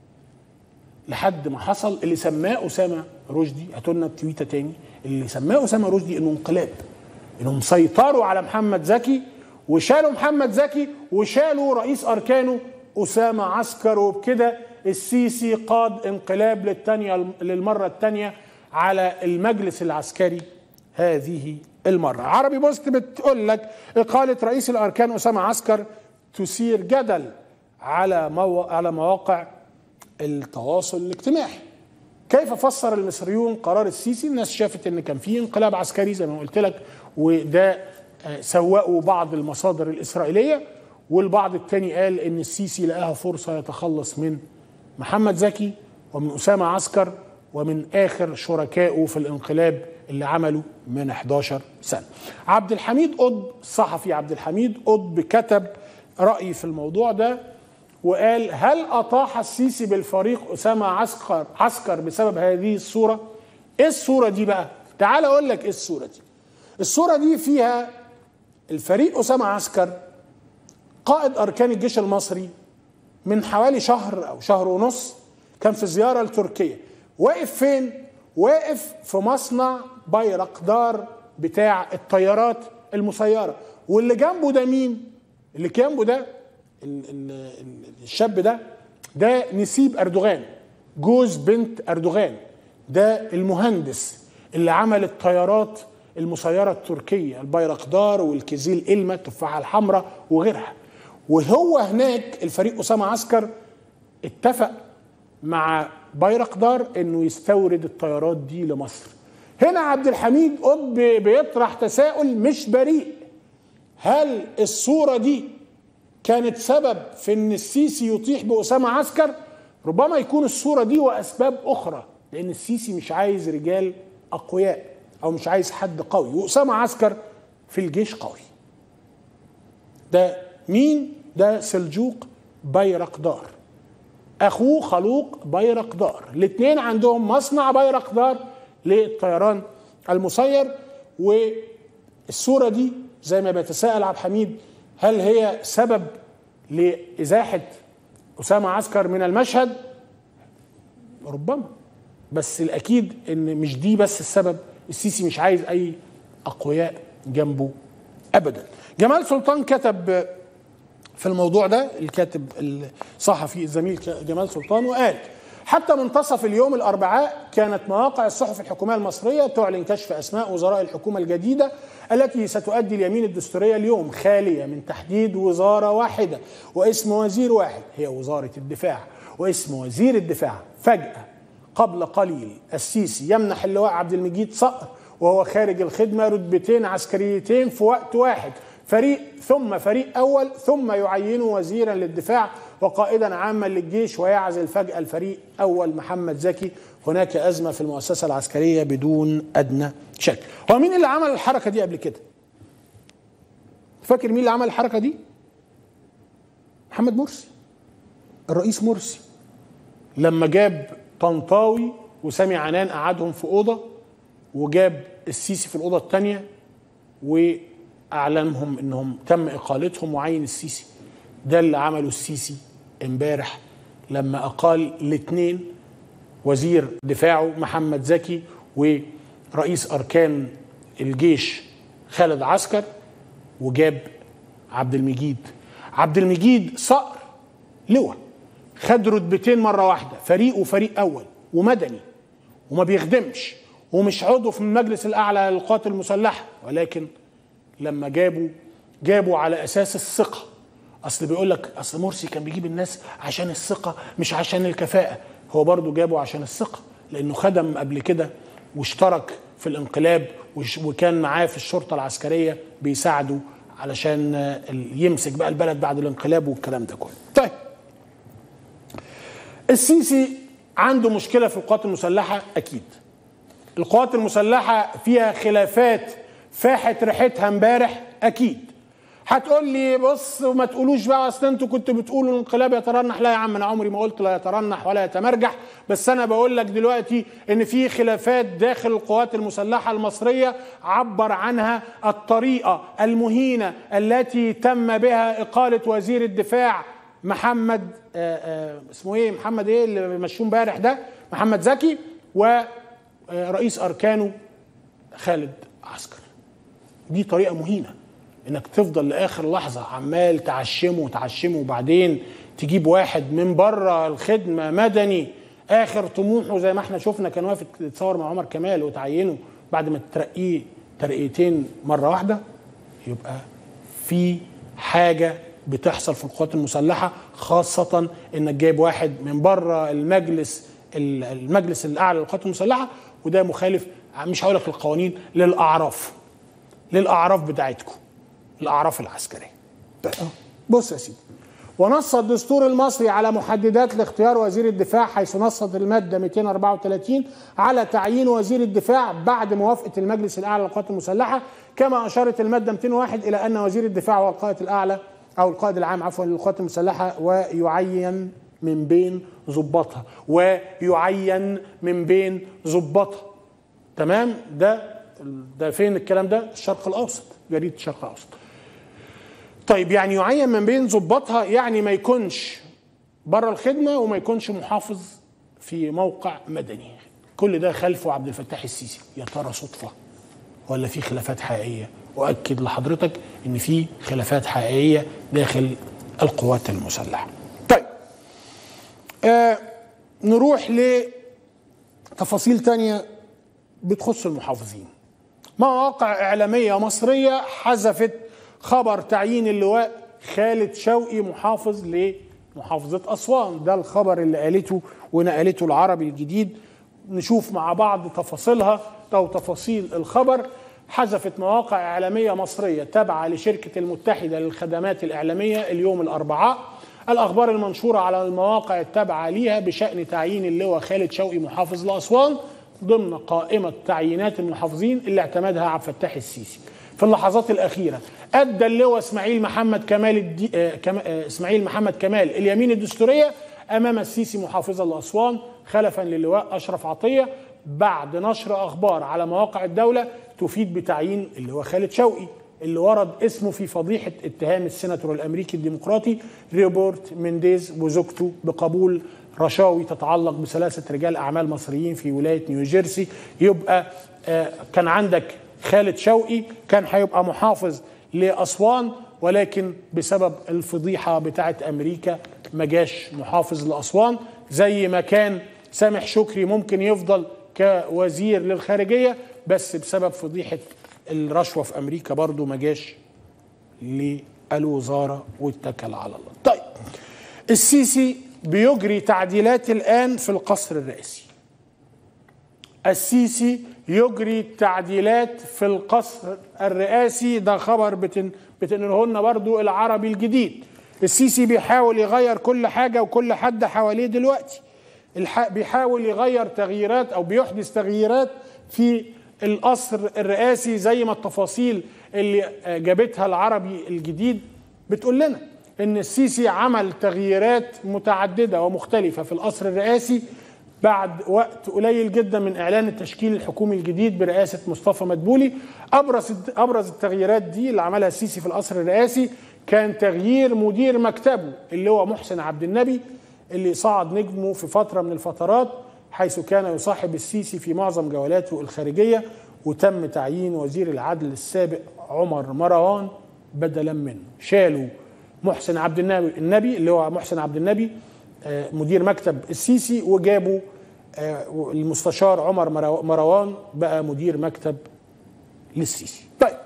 لحد ما حصل اللي سماه اسامه رشدي هاتوا لنا التويته تاني اللي سماه اسامه رشدي انه انقلاب انهم سيطروا على محمد زكي وشالوا محمد زكي وشالوا رئيس اركانه اسامه عسكر وبكده السيسي قاد انقلاب للتانية للمره الثانيه على المجلس العسكري هذه المره عربي بوست بتقول لك اقاله رئيس الاركان اسامه عسكر تثير جدل على مو... على مواقع التواصل الاجتماعي كيف فسر المصريون قرار السيسي الناس شافت ان كان في انقلاب عسكري زي ما قلت لك وده آه، سوقوا بعض المصادر الاسرائيليه والبعض الثاني قال ان السيسي لقاها فرصه يتخلص من محمد زكي ومن اسامه عسكر ومن اخر شركائه في الانقلاب اللي عمله من 11 سنه. عبد الحميد قطب الصحفي عبد الحميد قطب كتب راي في الموضوع ده وقال هل اطاح السيسي بالفريق اسامه عسكر عسكر بسبب هذه الصوره؟ ايه الصوره دي بقى؟ تعال اقول لك ايه الصوره دي. الصوره دي فيها الفريق اسامه عسكر قائد اركان الجيش المصري من حوالي شهر او شهر ونص كان في زياره لتركيا واقف فين واقف في مصنع بيرقدار بتاع الطيارات المسيره واللي جنبه ده مين اللي جنبه ده ال- ال- ال- الشاب ده ده نسيب اردوغان جوز بنت اردوغان ده المهندس اللي عمل الطيارات المسيره التركيه البيرقدار والكزيل إلما التفاحه الحمراء وغيرها وهو هناك الفريق اسامه عسكر اتفق مع بيرقدار انه يستورد الطيارات دي لمصر هنا عبد الحميد قطب بيطرح تساؤل مش بريء هل الصوره دي كانت سبب في ان السيسي يطيح باسامه عسكر ربما يكون الصوره دي واسباب اخرى لان السيسي مش عايز رجال اقوياء او مش عايز حد قوي واسامه عسكر في الجيش قوي ده مين ده سلجوق بيرقدار اخوه خلوق بيرقدار الاثنين عندهم مصنع بيرقدار للطيران المسير والصوره دي زي ما بيتساءل عبد الحميد هل هي سبب لازاحه اسامه عسكر من المشهد ربما بس الاكيد ان مش دي بس السبب السيسي مش عايز اي اقوياء جنبه ابدا جمال سلطان كتب في الموضوع ده الكاتب الصحفي الزميل جمال سلطان وقال حتى منتصف اليوم الاربعاء كانت مواقع الصحف الحكوميه المصريه تعلن كشف اسماء وزراء الحكومه الجديده التي ستؤدي اليمين الدستوريه اليوم خاليه من تحديد وزاره واحده واسم وزير واحد هي وزاره الدفاع واسم وزير الدفاع فجاه قبل قليل السيسي يمنح اللواء عبد المجيد صقر وهو خارج الخدمه رتبتين عسكريتين في وقت واحد فريق ثم فريق اول ثم يعينه وزيرا للدفاع وقائدا عاما للجيش ويعزل فجاه الفريق اول محمد زكي هناك ازمه في المؤسسه العسكريه بدون ادنى شك هو مين اللي عمل الحركه دي قبل كده فاكر مين اللي عمل الحركه دي محمد مرسي الرئيس مرسي لما جاب طنطاوي وسامي عنان قعدهم في اوضه وجاب السيسي في الاوضه الثانيه واعلنهم انهم تم اقالتهم وعين السيسي ده اللي عمله السيسي امبارح لما اقال الاثنين وزير دفاعه محمد زكي ورئيس اركان الجيش خالد عسكر وجاب عبد المجيد عبد المجيد صقر لواء خد رتبتين مره واحده فريق وفريق اول ومدني وما بيخدمش ومش عضو في المجلس الاعلى للقوات المسلحه ولكن لما جابوا جابوا على اساس الثقه اصل بيقول لك اصل مرسي كان بيجيب الناس عشان الثقه مش عشان الكفاءه هو برضه جابه عشان الثقه لانه خدم قبل كده واشترك في الانقلاب وش- وكان معاه في الشرطه العسكريه بيساعده علشان آه، يمسك بقى البلد بعد الانقلاب والكلام ده كله طيب السيسي عنده مشكله في القوات المسلحه اكيد القوات المسلحه فيها خلافات فاحت ريحتها امبارح اكيد هتقول لي بص وما تقولوش بقى اصل انتوا كنتوا بتقولوا الانقلاب يترنح لا يا عم انا عمري ما قلت لا يترنح ولا يتمرجح بس انا بقول لك دلوقتي ان في خلافات داخل القوات المسلحه المصريه عبر عنها الطريقه المهينه التي تم بها اقاله وزير الدفاع محمد آه، آه، اسمه ايه محمد ايه اللي مشوه امبارح ده محمد زكي ورئيس اركانه خالد عسكر دي طريقه مهينه انك تفضل لاخر لحظه عمال تعشمه وتعشمه وبعدين تجيب واحد من بره الخدمه مدني اخر طموحه زي ما احنا شفنا كان واقف يتصور مع عمر كمال وتعينه بعد ما ترقيه ترقيتين مره واحده يبقى في حاجه بتحصل في القوات المسلحه خاصه انك جايب واحد من بره المجلس المجلس الاعلى للقوات المسلحه وده مخالف مش هقول لك القوانين للاعراف للاعراف بتاعتكم الاعراف العسكريه طيب بص يا سيدي ونص الدستور المصري على محددات لاختيار وزير الدفاع حيث نصت الماده 234 على تعيين وزير الدفاع بعد موافقه المجلس الاعلى للقوات المسلحه كما اشارت الماده 201 الى ان وزير الدفاع هو القائد الاعلى او القائد العام عفوا للقوات المسلحه ويعين من بين ضباطها ويعين من بين ضباطها تمام ده ده فين الكلام ده الشرق الاوسط جريده الشرق الاوسط طيب يعني يعين من بين ضباطها يعني ما يكونش بره الخدمه وما يكونش محافظ في موقع مدني كل ده خلفه عبد الفتاح السيسي يا ترى صدفه ولا في خلافات حقيقيه واكد لحضرتك ان في خلافات حقيقيه داخل القوات المسلحه طيب آه نروح لتفاصيل تانية بتخص المحافظين مواقع إعلامية مصرية حذفت خبر تعيين اللواء خالد شوقي محافظ لمحافظة أسوان ده الخبر اللي قالته ونقلته العربي الجديد نشوف مع بعض تفاصيلها أو تفاصيل الخبر حذفت مواقع إعلامية مصرية تابعة لشركة المتحدة للخدمات الإعلامية اليوم الأربعاء الأخبار المنشورة على المواقع التابعة ليها بشأن تعيين اللواء خالد شوقي محافظ لأسوان ضمن قائمة تعيينات المحافظين اللي اعتمدها عبد الفتاح السيسي في اللحظات الأخيرة أدى اللواء إسماعيل محمد كمال الدي... آه كما... آه إسماعيل محمد كمال اليمين الدستورية أمام السيسي محافظا لأسوان خلفا للواء أشرف عطية بعد نشر أخبار على مواقع الدولة تفيد بتعيين اللواء خالد شوقي اللي ورد اسمه في فضيحة اتهام السيناتور الأمريكي الديمقراطي ريبورت مينديز وزوجته بقبول رشاوي تتعلق بثلاثة رجال أعمال مصريين في ولاية نيوجيرسي يبقى آه كان عندك خالد شوقي كان هيبقى محافظ لأسوان ولكن بسبب الفضيحة بتاعت أمريكا ما جاش محافظ لأسوان زي ما كان سامح شكري ممكن يفضل كوزير للخارجية بس بسبب فضيحة الرشوة في أمريكا برضو ما جاش للوزارة واتكل على الله طيب السيسي بيجري تعديلات الآن في القصر الرئاسي السيسي يجري تعديلات في القصر الرئاسي ده خبر بتن بتنقله لنا برضو العربي الجديد السيسي بيحاول يغير كل حاجة وكل حد حواليه دلوقتي الح... بيحاول يغير تغييرات أو بيحدث تغييرات في القصر الرئاسي زي ما التفاصيل اللي جابتها العربي الجديد بتقول لنا ان السيسي عمل تغييرات متعدده ومختلفه في القصر الرئاسي بعد وقت قليل جدا من اعلان التشكيل الحكومي الجديد برئاسه مصطفى مدبولي ابرز ابرز التغييرات دي اللي عملها السيسي في القصر الرئاسي كان تغيير مدير مكتبه اللي هو محسن عبد النبي اللي صعد نجمه في فتره من الفترات حيث كان يصاحب السيسي في معظم جولاته الخارجيه وتم تعيين وزير العدل السابق عمر مروان بدلا منه شالوا محسن عبد النبي النبي اللي هو محسن عبد النبي مدير مكتب السيسي وجابوا المستشار عمر مروان بقى مدير مكتب للسيسي طيب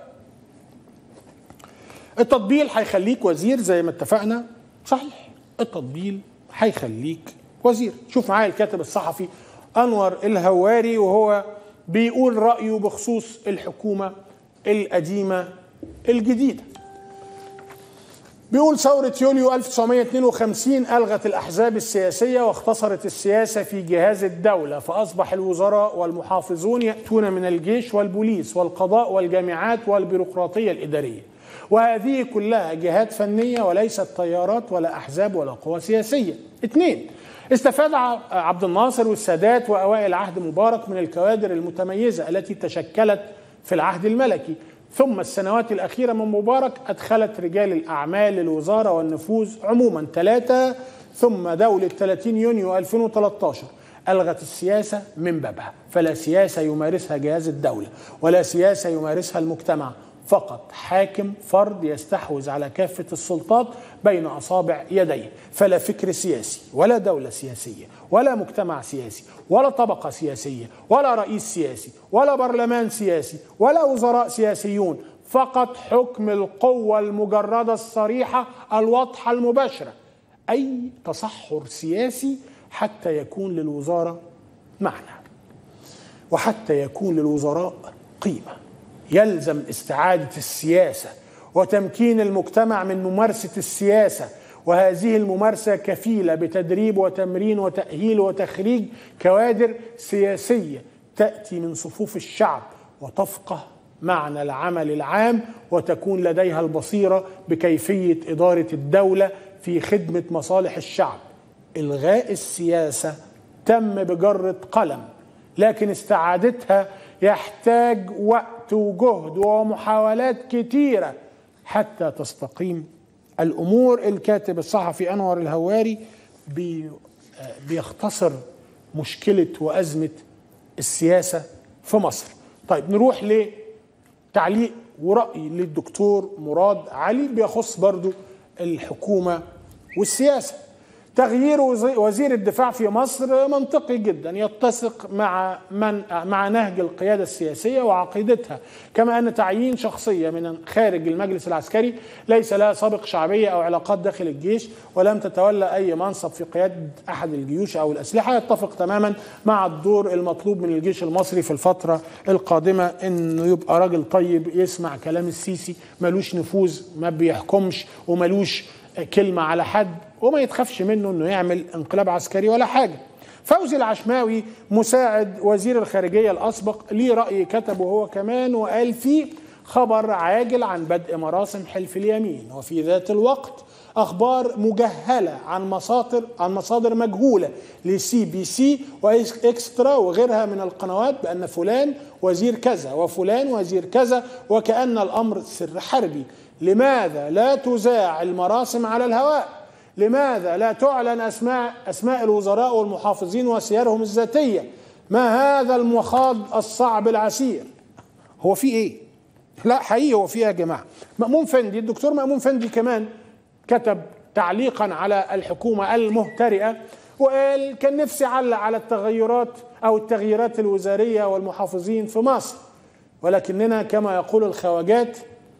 التطبيل هيخليك وزير زي ما اتفقنا صحيح التطبيل هيخليك وزير شوف معايا الكاتب الصحفي انور الهواري وهو بيقول رايه بخصوص الحكومه القديمه الجديده بيقول ثورة يوليو 1952 ألغت الأحزاب السياسية واختصرت السياسة في جهاز الدولة فأصبح الوزراء والمحافظون يأتون من الجيش والبوليس والقضاء والجامعات والبيروقراطية الإدارية وهذه كلها جهات فنية وليست تيارات ولا أحزاب ولا قوى سياسية اثنين استفاد ع- عبد الناصر والسادات وأوائل عهد مبارك من الكوادر المتميزة التي تشكلت في العهد الملكي ثم السنوات الأخيرة من مبارك أدخلت رجال الأعمال الوزارة والنفوذ عموما ثلاثة ثم دولة 30 يونيو 2013 ألغت السياسة من بابها فلا سياسة يمارسها جهاز الدولة ولا سياسة يمارسها المجتمع فقط حاكم فرد يستحوذ على كافة السلطات بين أصابع يديه فلا فكر سياسي ولا دولة سياسية ولا مجتمع سياسي ولا طبقة سياسية ولا رئيس سياسي ولا برلمان سياسي ولا وزراء سياسيون فقط حكم القوة المجردة الصريحة الواضحة المباشرة أي تصحر سياسي حتى يكون للوزارة معنى وحتى يكون للوزراء قيمة يلزم استعادة السياسة وتمكين المجتمع من ممارسة السياسة وهذه الممارسة كفيلة بتدريب وتمرين وتأهيل وتخريج كوادر سياسية تأتي من صفوف الشعب وتفقه معنى العمل العام وتكون لديها البصيرة بكيفية إدارة الدولة في خدمة مصالح الشعب إلغاء السياسة تم بجرة قلم لكن استعادتها يحتاج وقت وجهد ومحاولات كتيرة حتى تستقيم الأمور الكاتب الصحفي أنور الهواري بي بيختصر مشكلة وأزمة السياسة في مصر طيب نروح لتعليق ورأي للدكتور مراد علي بيخص برضو الحكومة والسياسة تغيير وزي- وزير الدفاع في مصر منطقي جدا يتسق مع من مع نهج القياده السياسيه وعقيدتها كما ان تعيين شخصيه من خارج المجلس العسكري ليس لها سابق شعبيه او علاقات داخل الجيش ولم تتولى اي منصب في قياده احد الجيوش او الاسلحه يتفق تماما مع الدور المطلوب من الجيش المصري في الفتره القادمه انه يبقى راجل طيب يسمع كلام السيسي ملوش نفوذ ما بيحكمش وملوش كلمه على حد وما يتخافش منه انه يعمل انقلاب عسكري ولا حاجه فوزي العشماوي مساعد وزير الخارجيه الاسبق ليه راي كتبه هو كمان وقال فيه خبر عاجل عن بدء مراسم حلف اليمين وفي ذات الوقت اخبار مجهله عن مصادر عن مصادر مجهوله لسي بي سي واكسترا وغيرها من القنوات بان فلان وزير كذا وفلان وزير كذا وكان الامر سر حربي لماذا لا تذاع المراسم على الهواء لماذا لا تعلن اسماء اسماء الوزراء والمحافظين وسيرهم الذاتيه ما هذا المخاض الصعب العسير هو في ايه لا حقيقي هو في ايه يا جماعه مأمون فندي الدكتور مأمون فندي كمان كتب تعليقا على الحكومه المهترئه وقال كان نفسي اعلق على التغيرات او التغييرات الوزاريه والمحافظين في مصر ولكننا كما يقول الخواجات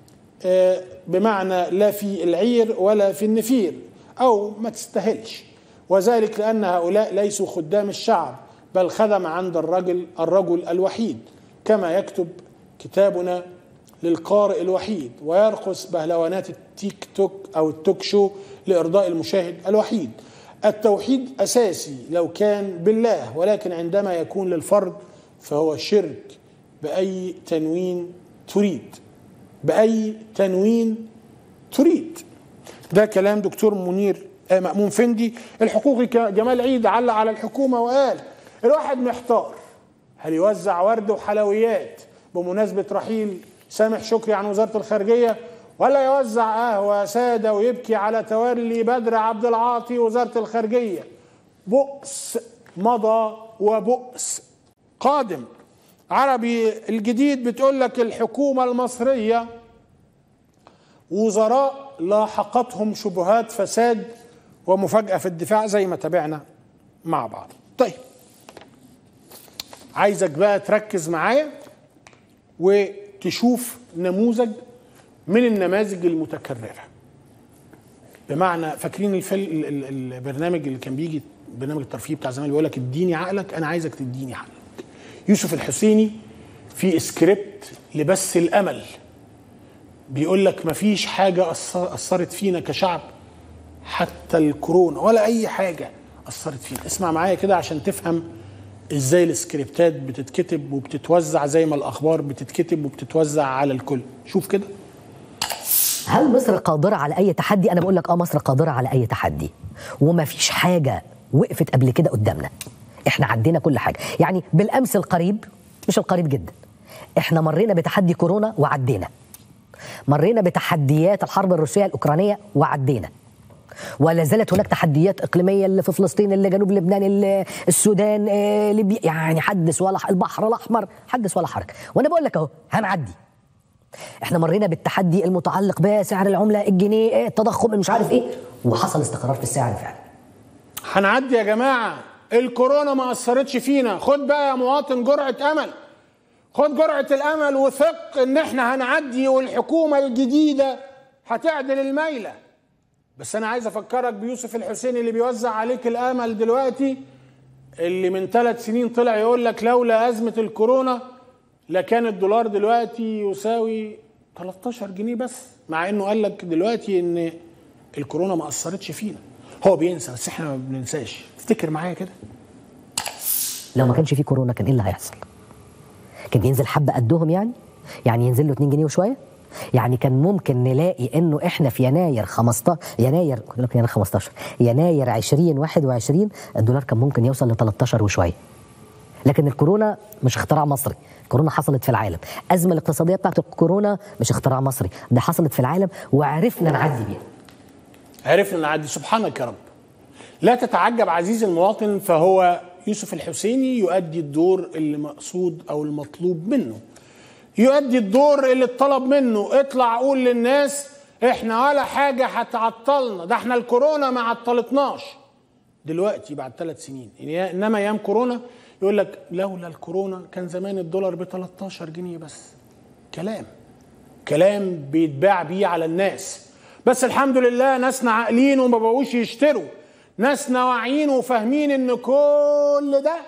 آه، بمعنى لا في العير ولا في النفير او ما تستاهلش وذلك لان هؤلاء ليسوا خدام الشعب بل خدم عند الرجل الرجل الوحيد كما يكتب كتابنا للقارئ الوحيد ويرقص بهلوانات التيك توك او التوك شو لارضاء المشاهد الوحيد التوحيد اساسي لو كان بالله ولكن عندما يكون للفرد فهو شرك باي تنوين تريد باي تنوين تريد ده كلام دكتور منير آه، مأمون فندي الحقوقي ك- جمال عيد علق على الحكومة وقال الواحد محتار هل يوزع ورد وحلويات بمناسبة رحيل سامح شكري عن وزارة الخارجية ولا يوزع قهوة سادة ويبكي على تولي بدر عبد العاطي وزارة الخارجية بؤس مضى وبؤس قادم عربي الجديد بتقول لك الحكومة المصرية وزراء لاحقتهم شبهات فساد ومفاجأة في الدفاع زي ما تابعنا مع بعض طيب عايزك بقى تركز معايا وتشوف نموذج من النماذج المتكررة بمعنى فاكرين الفيل ال- ال- البرنامج اللي كان بيجي برنامج الترفيه بتاع زمان اللي بيقول لك اديني عقلك انا عايزك تديني عقلك يوسف الحسيني في سكريبت لبث الامل بيقول لك مفيش حاجة أثر- أثرت فينا كشعب حتى الكورونا ولا أي حاجة أثرت فينا اسمع معايا كده عشان تفهم ازاي السكريبتات بتتكتب وبتتوزع زي ما الأخبار بتتكتب وبتتوزع على الكل شوف كده هل مصر قادرة على أي تحدي؟ أنا بقول لك أه مصر قادرة على أي تحدي وما فيش حاجة وقفت قبل كده قدامنا إحنا عدينا كل حاجة يعني بالأمس القريب مش القريب جدا إحنا مرينا بتحدي كورونا وعدينا مرينا بتحديات الحرب الروسية الأوكرانية وعدينا ولا زالت هناك تحديات إقليمية اللي في فلسطين اللي جنوب لبنان اللي السودان آه، ليبيا يعني حدث ولا البحر الأحمر حدث ولا حرج وأنا بقول لك أهو هنعدي احنا مرينا بالتحدي المتعلق بسعر العمله الجنيه إيه، التضخم مش عارف ايه وحصل استقرار في السعر فعلا هنعدي يا جماعة الكورونا ما أثرتش فينا خد بقى يا مواطن جرعة أمل خد جرعة الأمل وثق إن إحنا هنعدي والحكومة الجديدة هتعدل الميلة بس أنا عايز أفكرك بيوسف الحسيني اللي بيوزع عليك الأمل دلوقتي اللي من ثلاث سنين طلع يقول لك لولا أزمة الكورونا لكان الدولار دلوقتي يساوي 13 جنيه بس مع إنه قال لك دلوقتي إن الكورونا ما أثرتش فينا هو بينسى بس إحنا ما بننساش افتكر معايا كده لو ما كانش في كورونا كان ايه اللي هيحصل كان ينزل حبه قدهم يعني يعني ينزل له 2 جنيه وشويه يعني كان ممكن نلاقي انه احنا في يناير 15 يناير كنت لك يناير 15 يناير 2021 الدولار كان ممكن يوصل ل 13 وشويه لكن الكورونا مش اختراع مصري الكورونا حصلت في العالم الازمه الاقتصاديه بتاعت الكورونا مش اختراع مصري ده حصلت في العالم وعرفنا نعدي بيها عرفنا نعدي سبحانك يا رب لا تتعجب عزيزي المواطن فهو يوسف الحسيني يؤدي الدور اللي مقصود او المطلوب منه يؤدي الدور اللي اتطلب منه اطلع قول للناس احنا ولا حاجه هتعطلنا ده احنا الكورونا ما عطلتناش دلوقتي بعد ثلاث سنين يعني انما ايام كورونا يقول لك لولا الكورونا كان زمان الدولار ب 13 جنيه بس كلام كلام بيتباع بيه على الناس بس الحمد لله ناسنا عاقلين وما بقوش يشتروا ناسنا واعيين وفاهمين ان كل ده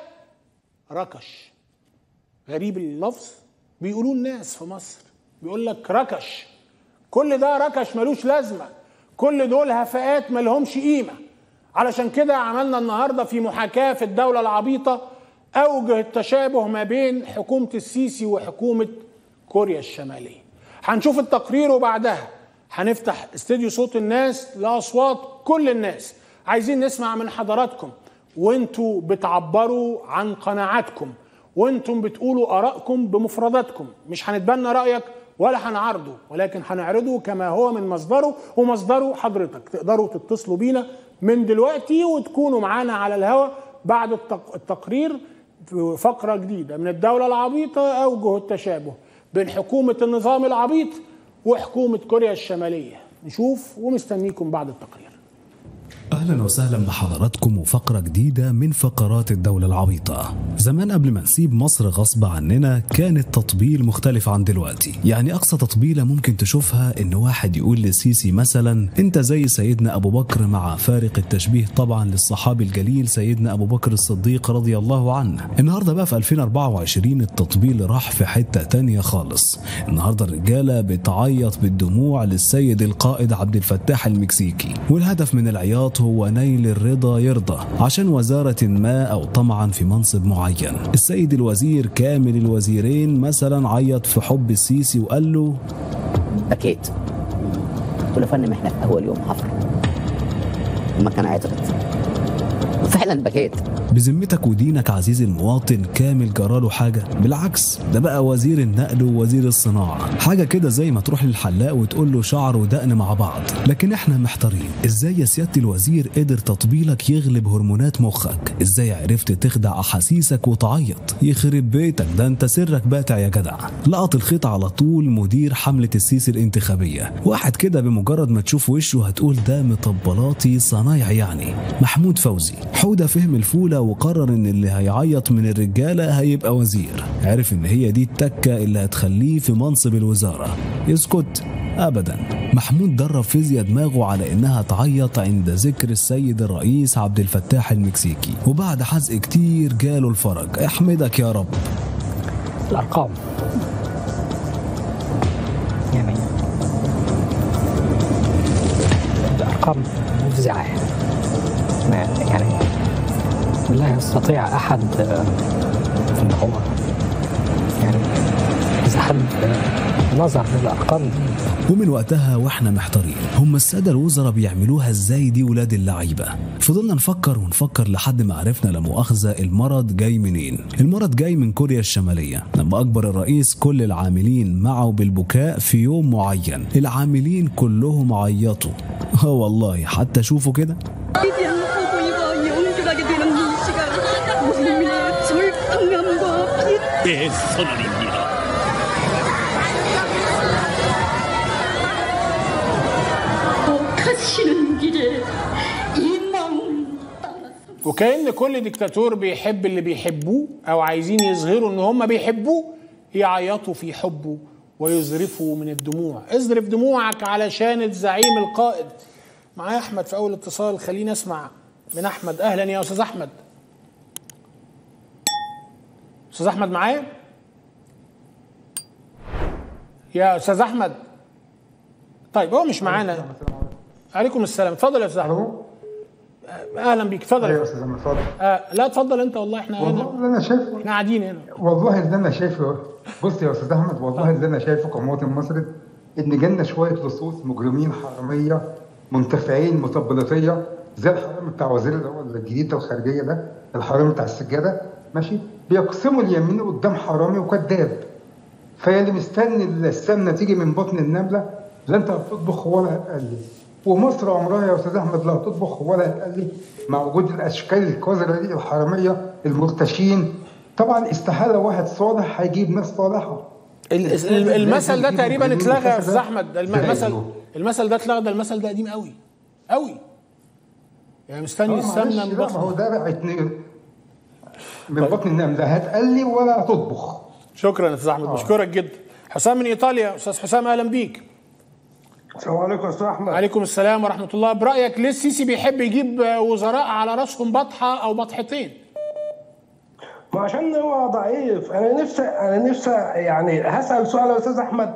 ركش غريب اللفظ بيقولوه الناس في مصر بيقول لك ركش كل ده ركش ملوش لازمه كل دول هفاءات ملهمش قيمه علشان كده عملنا النهارده في محاكاه في الدوله العبيطه اوجه التشابه ما بين حكومه السيسي وحكومه كوريا الشماليه هنشوف التقرير وبعدها هنفتح استديو صوت الناس لاصوات كل الناس عايزين نسمع من حضراتكم وانتوا بتعبروا عن قناعاتكم وانتم بتقولوا ارائكم بمفرداتكم مش هنتبنى رايك ولا هنعرضه ولكن هنعرضه كما هو من مصدره ومصدره حضرتك تقدروا تتصلوا بينا من دلوقتي وتكونوا معانا على الهواء بعد التق- التقرير في فقرة جديدة من الدولة العبيطة أوجه التشابه بين حكومة النظام العبيط وحكومة كوريا الشمالية نشوف ومستنيكم بعد التقرير اهلا وسهلا بحضراتكم وفقره جديده من فقرات الدوله العبيطه زمان قبل ما نسيب مصر غصب عننا كان التطبيل مختلف عن دلوقتي يعني اقصى تطبيله ممكن تشوفها ان واحد يقول لسيسي مثلا انت زي سيدنا ابو بكر مع فارق التشبيه طبعا للصحابي الجليل سيدنا ابو بكر الصديق رضي الله عنه النهارده بقى في 2024 التطبيل راح في حته تانية خالص النهارده الرجاله بتعيط بالدموع للسيد القائد عبد الفتاح المكسيكي والهدف من العياط هو نيل الرضا يرضى عشان وزارة ما أو طمعا في منصب معين السيد الوزير كامل الوزيرين مثلا عيط في حب السيسي وقال له بكيت قلت له يا فندم احنا في اول يوم حفر المكنه عطلت وفعلا بكيت بذمتك ودينك عزيزي المواطن كامل جراله حاجة بالعكس ده بقى وزير النقل ووزير الصناعة حاجة كده زي ما تروح للحلاق وتقول له شعر ودقن مع بعض لكن احنا محتارين ازاي يا سيادة الوزير قدر تطبيلك يغلب هرمونات مخك ازاي عرفت تخدع احاسيسك وتعيط يخرب بيتك ده انت سرك باتع يا جدع لقط الخيط على طول مدير حملة السيسي الانتخابية واحد كده بمجرد ما تشوف وشه هتقول ده مطبلاتي صنايع يعني محمود فوزي حودة فهم الفولة وقرر ان اللي هيعيط من الرجالة هيبقى وزير عرف ان هي دي التكة اللي هتخليه في منصب الوزارة يسكت ابدا محمود درب فيزياء دماغه على انها تعيط عند ذكر السيد الرئيس عبد الفتاح المكسيكي وبعد حزق كتير جاله الفرج احمدك يا رب الارقام يعني الارقام مفزعه يعني ما- يعني لا يستطيع احد آه، ان هو يعني اذا حد آه، نظر للارقام دي ومن وقتها واحنا محتارين هم الساده الوزراء بيعملوها ازاي دي ولاد اللعيبه فضلنا نفكر ونفكر لحد ما عرفنا لا مؤاخذه المرض جاي منين المرض جاي من كوريا الشماليه لما اجبر الرئيس كل العاملين معه بالبكاء في يوم معين العاملين كلهم عيطوا اه والله حتى شوفوا كده 이대한 후보이가 연주하게 되는 이 시간 국민의 절망감과 비 내 선언입니다. 가시는 길에 이 마음 وكأن كل ديكتاتور بيحب اللي بيحبوه او عايزين يظهروا ان هم بيحبوه يعيطوا في حبه ويذرفوا من الدموع اذرف دموعك علشان الزعيم القائد معايا احمد في اول اتصال خليني اسمع من احمد اهلا يا استاذ احمد استاذ احمد معايا يا استاذ احمد طيب هو مش معانا عليكم السلام اتفضل يا استاذ احمد اهلا بيك اتفضل ايوه يا استاذ محمد اتفضل آه لا اتفضل انت والله احنا والله هنا اللي انا شايفه احنا قاعدين هنا والله اللي انا شايفه بص يا استاذ احمد والله اللي انا شايفه كمواطن مصري ان جالنا شويه لصوص مجرمين حراميه منتفعين مطبلطيه زي الحرامي بتاع وزير اللي هو الجديد ده الخارجيه ده الحرامي بتاع السجاده ماشي بيقسموا اليمين قدام حرامي وكذاب فيا اللي مستني السمنه تيجي من بطن النمله لا انت هتطبخ ولا هتقلي ومصر عمرها يا استاذ احمد لا هتطبخ ولا هتقلي مع وجود الاشكال القذره دي الحراميه المرتشين طبعا استحاله واحد صالح هيجيب ناس صالحه ال- ال- المثل ده يجيبوا تقريبا مجرمين اتلغى يا وفسدة استاذ احمد الم- زي المثل أيوه. المثل ده اتلغى ده المثل ده قديم قوي قوي يعني مستني آه، السمنه معلش، من لا، ما هو بطن ده بقى اتنين من بطن النمله هتقلي ولا هتطبخ شكرا يا استاذ احمد بشكرك جدا حسام من ايطاليا استاذ حسام اهلا بيك السلام عليكم يا استاذ احمد عليكم السلام ورحمه الله برايك ليه السيسي بيحب يجيب وزراء على راسهم بطحه او بطحتين ما عشان هو ضعيف انا نفسي انا نفسي يعني هسال سؤال يا استاذ احمد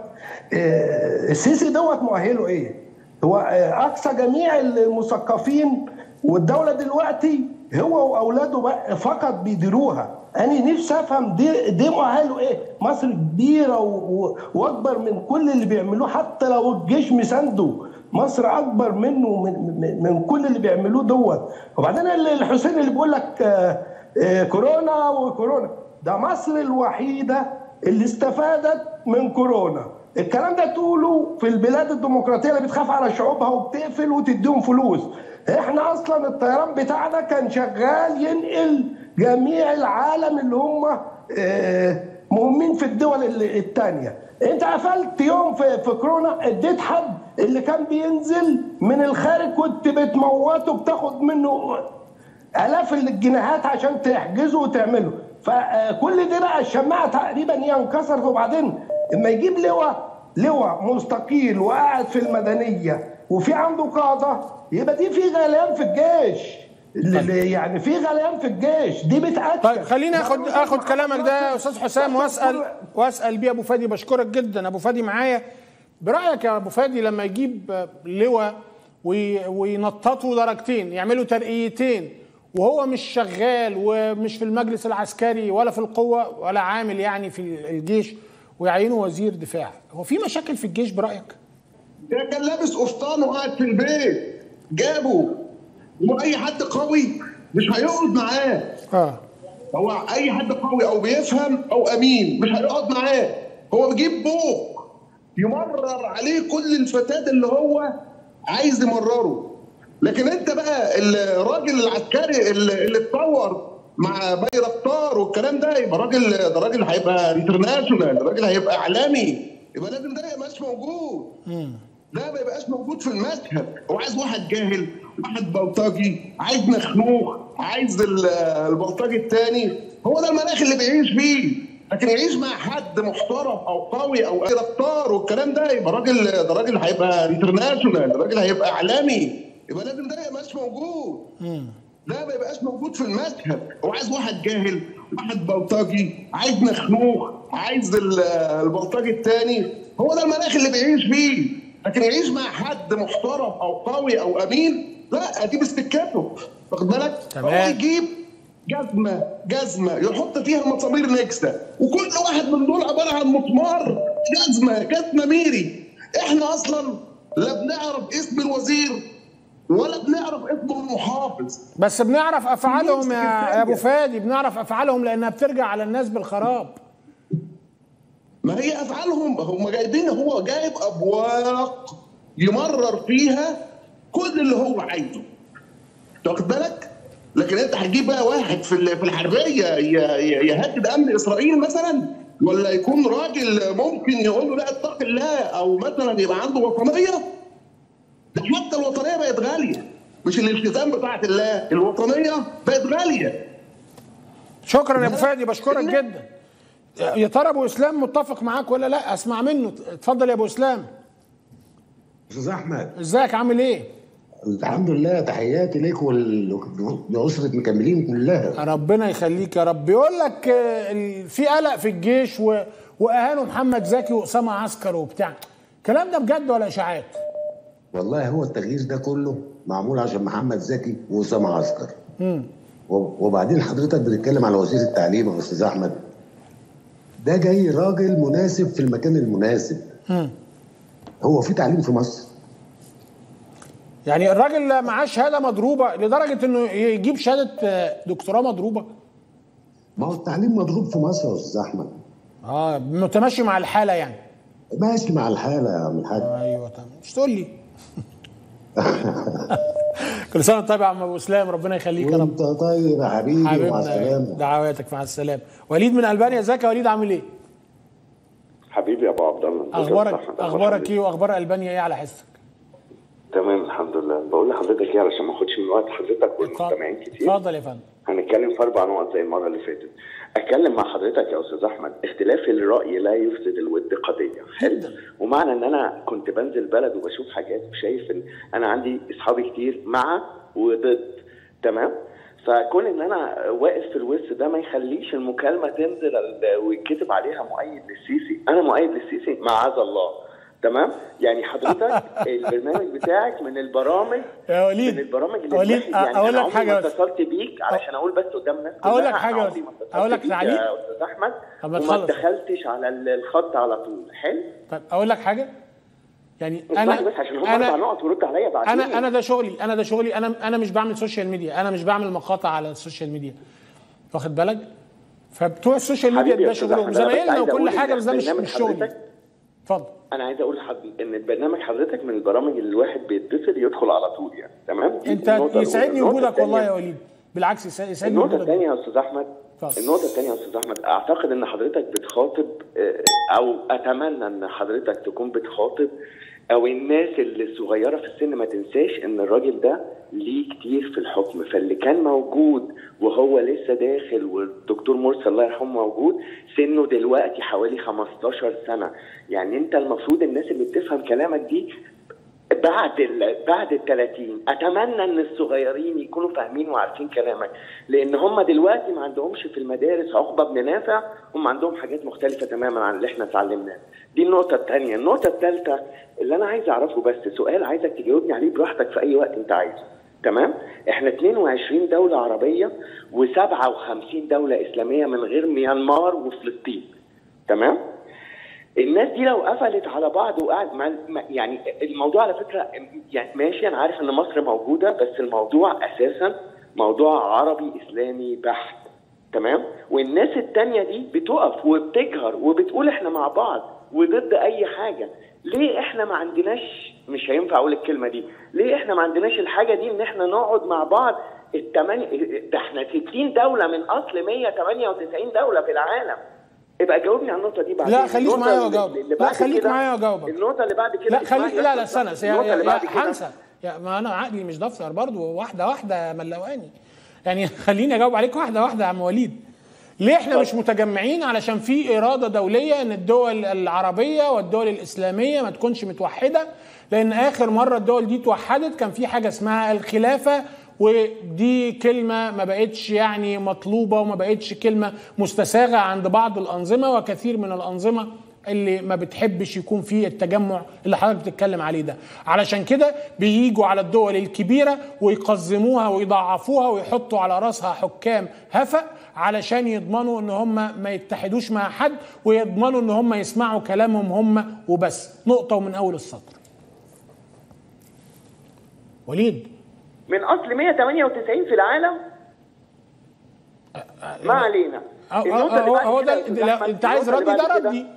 إيه، السيسي دوت مؤهله ايه؟ هو آه، اقصى جميع المثقفين والدوله دلوقتي هو واولاده بقى فقط بيديروها انا نفسي افهم دي دي مؤهله ايه؟ مصر كبيره و- و- واكبر من كل اللي بيعملوه حتى لو الجيش مسانده مصر اكبر منه من, من, من كل اللي بيعملوه دوت وبعدين ال- الحسين اللي بيقول لك آه، آه، كورونا وكورونا ده مصر الوحيده اللي استفادت من كورونا الكلام ده تقوله في البلاد الديمقراطيه اللي بتخاف على شعوبها وبتقفل وتديهم فلوس احنا اصلا الطيران بتاعنا كان شغال ينقل جميع العالم اللي هم آه، مهمين في الدول ال- التانية انت قفلت يوم في, في كورونا اديت حد اللي كان بينزل من الخارج كنت بتموته بتاخد منه الاف الجنيهات عشان تحجزه وتعمله فكل دي بقى الشماعه تقريبا هي انكسرت وبعدين اما يجيب لواء لواء مستقيل وقاعد في المدنيه وفي عنده قاده يبقى دي في غليان في الجيش اللي- يعني في غليان في الجيش دي بتاكد طيب خليني اخد اخد كلامك ده يا استاذ حسام واسال واسال بيه ابو فادي بشكرك جدا ابو فادي معايا برايك يا ابو فادي لما يجيب لواء وي- وينططوا درجتين يعملوا ترقيتين وهو مش شغال ومش في المجلس العسكري ولا في القوه ولا عامل يعني في الجيش ويعينه وزير دفاع هو في مشاكل في الجيش برايك ده كان لابس قفطان وقاعد في البيت جابه واي حد قوي مش هيقعد معاه اه هو اي حد قوي او بيفهم او امين مش هيقعد معاه هو بيجيب بوق يمرر عليه كل الفتات اللي هو عايز يمرره لكن انت بقى الراجل العسكري اللي اللي اتطور مع بيرقطار والكلام ده يبقى راجل ده راجل هيبقى انترناشونال راجل هيبقى اعلامي يبقى لازم ده ما يبقاش موجود ده ما يبقاش موجود في المشهد هو عايز واحد جاهل واحد بلطجي عايز مخنوق عايز ال- البلطجي التاني هو ده المناخ اللي بيعيش فيه لكن يعيش مع حد محترم او قوي او رفتار والكلام ده يبقى راجل ده راجل هيبقى انترناشونال راجل هيبقى اعلامي يبقى لازم ده ما يبقاش موجود ده ما يبقاش موجود في المشهد هو عايز واحد جاهل واحد بلطجي عايز مخنوق عايز ال- البلطجي التاني هو ده المناخ اللي بيعيش فيه لكن يعيش مع حد محترم او قوي او امين لا دي بسكته واخد بالك؟ تمام. هو يجيب جزمه جزمه يحط فيها مسامير نكسه وكل واحد من دول عباره عن مسمار جزمه جزمه ميري احنا اصلا لا بنعرف اسم الوزير ولا بنعرف اسم المحافظ بس بنعرف افعالهم يا الحاجة. يا ابو فادي بنعرف افعالهم لانها بترجع على الناس بالخراب ما هي افعالهم هم جايبين هو جايب ابواق يمرر فيها كل اللي هو عايزه أنت واخد بالك لكن انت هتجيب بقى واحد في ال- في الحربيه ي- ي- يهدد امن اسرائيل مثلا ولا يكون راجل ممكن يقول له لا اتق الله او مثلا يبقى عنده وطنيه ده حتى الوطنيه بقت غاليه مش الالتزام بتاعت الله الوطنيه بقت غاليه شكرا يا ابو فادي بشكرك جدا يا ترى ابو اسلام متفق معاك ولا لا اسمع منه اتفضل يا ابو اسلام استاذ احمد ازيك عامل ايه الحمد لله تحياتي ليك ولاسره مكملين كلها ربنا يخليك يا رب بيقول لك آه، ال- في قلق في الجيش و... واهانوا محمد زكي واسامه عسكر وبتاع الكلام ده بجد ولا اشاعات والله هو التغيير ده كله معمول عشان محمد زكي واسامه عسكر مم. و- وبعدين حضرتك بتتكلم على وزير التعليم يا استاذ احمد ده جاي راجل مناسب في المكان المناسب مم. هو في تعليم في مصر يعني الراجل معاه شهاده مضروبه لدرجه انه يجيب شهاده آه، دكتوراه مضروبه ما هو التعليم مضروب في مصر يا استاذ احمد اه متماشي مع الحاله يعني ماشي مع الحاله يا عم الحاج ايوه تمام مش تقول لي كل سنه وانت طيب يا عم ابو اسلام ربنا يخليك يا رب وانت طيب يا حبيبي مع حبيبنا السلامه دعواتك مع السلامه وليد من البانيا ازيك يا وليد عامل ايه حبيبي يا ابو عبد الله اخبارك اخبارك ايه واخبار البانيا ايه على حسك تمام الحمد لله بقول لحضرتك ايه علشان ما اخدش من وقت حضرتك والمستمعين كتير اتفضل يا فندم هنتكلم في اربع نقط زي المره اللي فاتت اتكلم مع حضرتك يا استاذ احمد اختلاف الراي لا يفسد الود قضيه حلو ومعنى ان انا كنت بنزل بلد وبشوف حاجات وشايف ان انا عندي اصحابي كتير مع وضد تمام فكون ان انا واقف في الوسط ده ما يخليش المكالمه تنزل ال- ويتكتب عليها مؤيد للسيسي انا مؤيد للسيسي معاذ الله تمام يعني حضرتك البرنامج بتاعك من البرامج يا وليد من البرامج اللي وليد، الواحد- يعني أقول أنا لك عمري حاجة ما بس. اتصلت بيك علشان اقول بس قدام الناس أقول كلها لك حاجة أنا بس. عمري ما اتصلت أقول لك بيك تعليق. يا استاذ احمد طب ما وما تخلص. دخلتش على ال- الخط على طول حلو طيب اقول لك حاجه يعني انا انا بس عشان هم اربع انا نقط ورد عليا بعدين انا انا ده شغلي انا ده شغلي انا انا مش بعمل سوشيال ميديا انا مش بعمل مقاطع على السوشيال ميديا واخد بالك فبتوع السوشيال ميديا حبيبي يا ده أستاذ شغلهم أحمد، أنا بس زمايلنا عايز وكل أقول حاجه إن بس ده مش برنامج مش شغلي حضرتك- اتفضل انا عايز اقول حد ان برنامج حضرتك من البرامج اللي الواحد بيتصل يدخل على طول يعني تمام دي انت النقطة يسعدني الأولى. النقطة وجودك والله الثانية- يا وليد بالعكس يسع- يسعدني النقطة وجودك الثانية يا أستاذ أحمد اتفضل. النقطة الثانية يا أستاذ أحمد أعتقد إن حضرتك بتخاطب آه، أو أتمنى إن حضرتك تكون بتخاطب أو الناس اللي الصغيرة في السن ما تنساش إن الراجل ده ليه كتير في الحكم فاللي كان موجود وهو لسه داخل والدكتور مرسي الله يرحمه موجود سنه دلوقتي حوالي 15 سنة يعني أنت المفروض الناس اللي بتفهم كلامك دي بعد ال بعد ال 30 اتمنى ان الصغيرين يكونوا فاهمين وعارفين كلامك لان هم دلوقتي ما عندهمش في المدارس عقبه بن نافع هم عندهم حاجات مختلفه تماما عن اللي احنا اتعلمناه دي النقطه الثانيه النقطه الثالثه اللي انا عايز اعرفه بس سؤال عايزك تجاوبني عليه براحتك في اي وقت انت عايزه تمام احنا 22 دوله عربيه و57 دوله اسلاميه من غير ميانمار وفلسطين تمام الناس دي لو قفلت على بعض وقعد مع مع- يعني الموضوع على فكره يعني ماشي انا عارف ان مصر موجوده بس الموضوع اساسا موضوع عربي اسلامي بحت تمام والناس التانية دي بتقف وبتجهر وبتقول احنا مع بعض وضد اي حاجه ليه احنا ما عندناش مش هينفع اقول الكلمه دي ليه احنا ما عندناش الحاجه دي ان احنا نقعد مع بعض التمانية ده احنا 60 دوله من اصل 198 دوله في العالم ابقى جاوبني على النقطه دي بعدين لا خليك النقطة معايا اللي- واجاوبك اللي لا بعد خليك كده- معايا واجاوبك النقطه اللي بعد كده لا اسمعي خليك يا لا لا أستاذ استنى يا, النقطة اللي يا, بعد يا كده- هنسى يا ما انا عقلي مش دفتر برضو واحده واحده ملواني يعني خليني اجاوب عليك واحده واحده يا عم وليد ليه احنا مش متجمعين علشان في اراده دوليه ان الدول العربيه والدول الاسلاميه ما تكونش متوحده لان اخر مره الدول دي توحدت كان في حاجه اسمها الخلافه ودي كلمه ما بقتش يعني مطلوبه وما بقتش كلمه مستساغه عند بعض الانظمه وكثير من الانظمه اللي ما بتحبش يكون فيه التجمع اللي حضرتك بتتكلم عليه ده علشان كده بييجوا على الدول الكبيره ويقزموها ويضعفوها ويحطوا على راسها حكام هفأ علشان يضمنوا ان هم ما يتحدوش مع حد ويضمنوا ان هم يسمعوا كلامهم هم وبس نقطه ومن اول السطر وليد من اصل 198 في العالم ما علينا أه النقطة أه اللي هو, بعد هو كده ده يا أستاذ لا أحمد، انت عايز النقطة اللي ردي بعد ده كده، ردي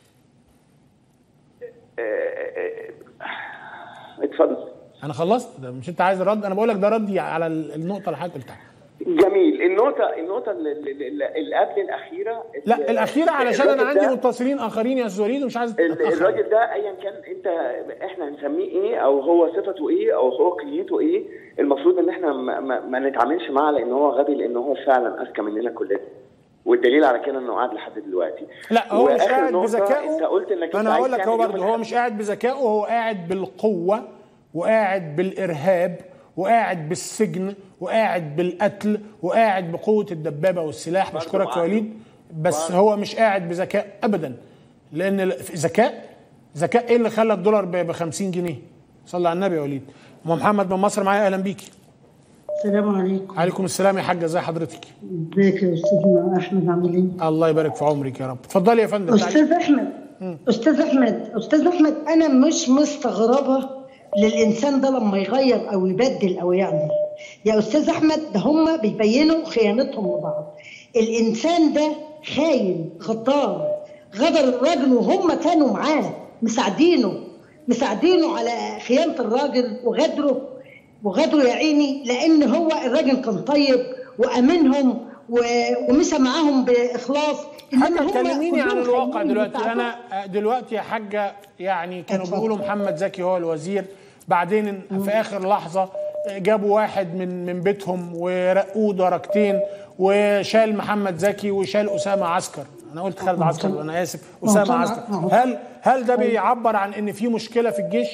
اتفضل انا خلصت ده مش انت عايز رد انا بقول لك ده ردي على النقطه اللي حضرتك قلتها جميل النقطة النقطة اللي, اللي, اللي قبل الأخيرة لا الاخيره علشان انا الراجل عندي ده- متصلين اخرين يا استاذ وليد ومش عايز ال- اتاخر الراجل ده ايا كان انت احنا هنسميه ايه او هو صفته ايه او هو قيمته ايه المفروض ان احنا ما, ما, ما نتعاملش معاه لان هو غبي لان هو فعلا اذكى مننا كلنا والدليل على كده انه قاعد لحد دلوقتي لا هو مش وآخر قاعد نقطة، بذكائه انت قلت انك انت انا هقول عايز لك هو تعمل برضه يوم هو مش قاعد بذكائه هو قاعد بالقوه وقاعد بالارهاب وقاعد بالسجن وقاعد بالقتل وقاعد بقوه الدبابه والسلاح بشكرك يا وليد بس هو مش قاعد بذكاء ابدا لان ال- في ذكاء ذكاء ايه اللي خلى الدولار ب 50 جنيه صلى على النبي يا وليد ام محمد من مصر معايا اهلا بيكي السلام عليكم عليكم السلام يا حاجه ازي حضرتك ازيك يا استاذنا احمد عامل ايه؟ الله يبارك في عمرك يا رب اتفضلي يا فندم استاذ احمد استاذ احمد استاذ احمد انا مش مستغربه للانسان ده لما يغير او يبدل او يعمل يا استاذ احمد ده هم بيبينوا خيانتهم لبعض الانسان ده خاين غدار غدر الراجل وهم كانوا معاه مساعدينه مساعدينه على خيانه الراجل وغدره وغدره يا عيني لان هو الراجل كان طيب وامنهم و- ومشى معاهم باخلاص إنما حاجه هم كلميني عن كلهم الواقع خاينين دلوقتي وبتاع- انا دلوقتي يا حاجه يعني كانوا بيقولوا محمد زكي هو الوزير بعدين في اخر لحظه جابوا واحد من من بيتهم ورقوه درجتين وشال محمد زكي وشال اسامه عسكر انا قلت خالد عسكر انا اسف اسامه طبعا. عسكر هل هل ده بيعبر عن ان في مشكله في الجيش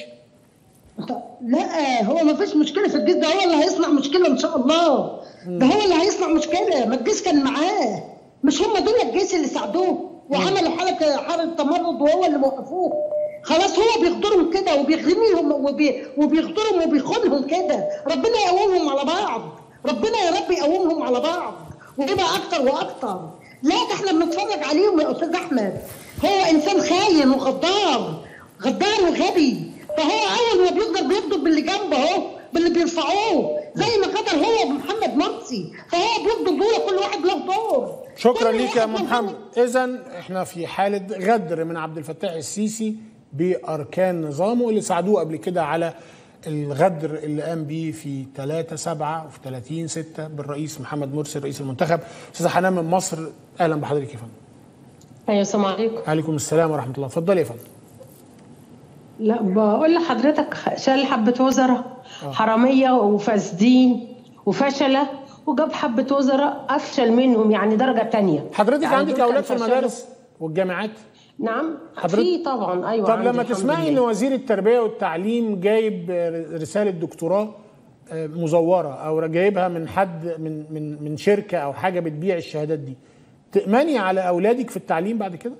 لا هو ما فيش مشكله في الجيش ده هو اللي هيصنع مشكله ان شاء الله ده هو اللي هيصنع مشكله ما الجيش كان معاه مش هم دول الجيش اللي ساعدوه وعملوا حاله حاله تمرد وهو اللي موقفوه خلاص هو بيغدرهم كده وبيغنيهم وبي وبيغدرهم وبيخونهم كده ربنا يقومهم على بعض ربنا يا رب يقومهم على بعض ويبقى اكتر واكتر لا ده احنا بنتفرج عليهم يا استاذ احمد هو انسان خاين وغدار غدار وغبي فهو اول ما بيغدر بيغدر باللي جنبه اهو باللي بيرفعوه زي ما غدر هو بمحمد مرسي فهو بيغدر دول كل واحد له دور شكرا ليك يا ام محمد اذا احنا في حاله غدر من عبد الفتاح السيسي باركان نظامه اللي ساعدوه قبل كده على الغدر اللي قام بيه في 3 7 وفي 30 6 بالرئيس محمد مرسي رئيس المنتخب استاذه حنان من مصر اهلا بحضرتك يا فندم ايوه السلام عليكم عليكم السلام ورحمه الله اتفضلي يا فندم لا بقول لحضرتك شال حبة وزراء حرامية وفاسدين وفشلة وجاب حبة وزراء أفشل منهم يعني درجة تانية حضرتك يعني عندك دول اولاد كان في فشلوا. المدارس والجامعات نعم حضرتك- في طبعا أيوة طب عندي لما الحمد تسمعي ان لله. وزير التربيه والتعليم جايب رساله دكتوراه آه، مزوره او جايبها من حد من من من شركه او حاجه بتبيع الشهادات دي تأمني على اولادك في التعليم بعد كده؟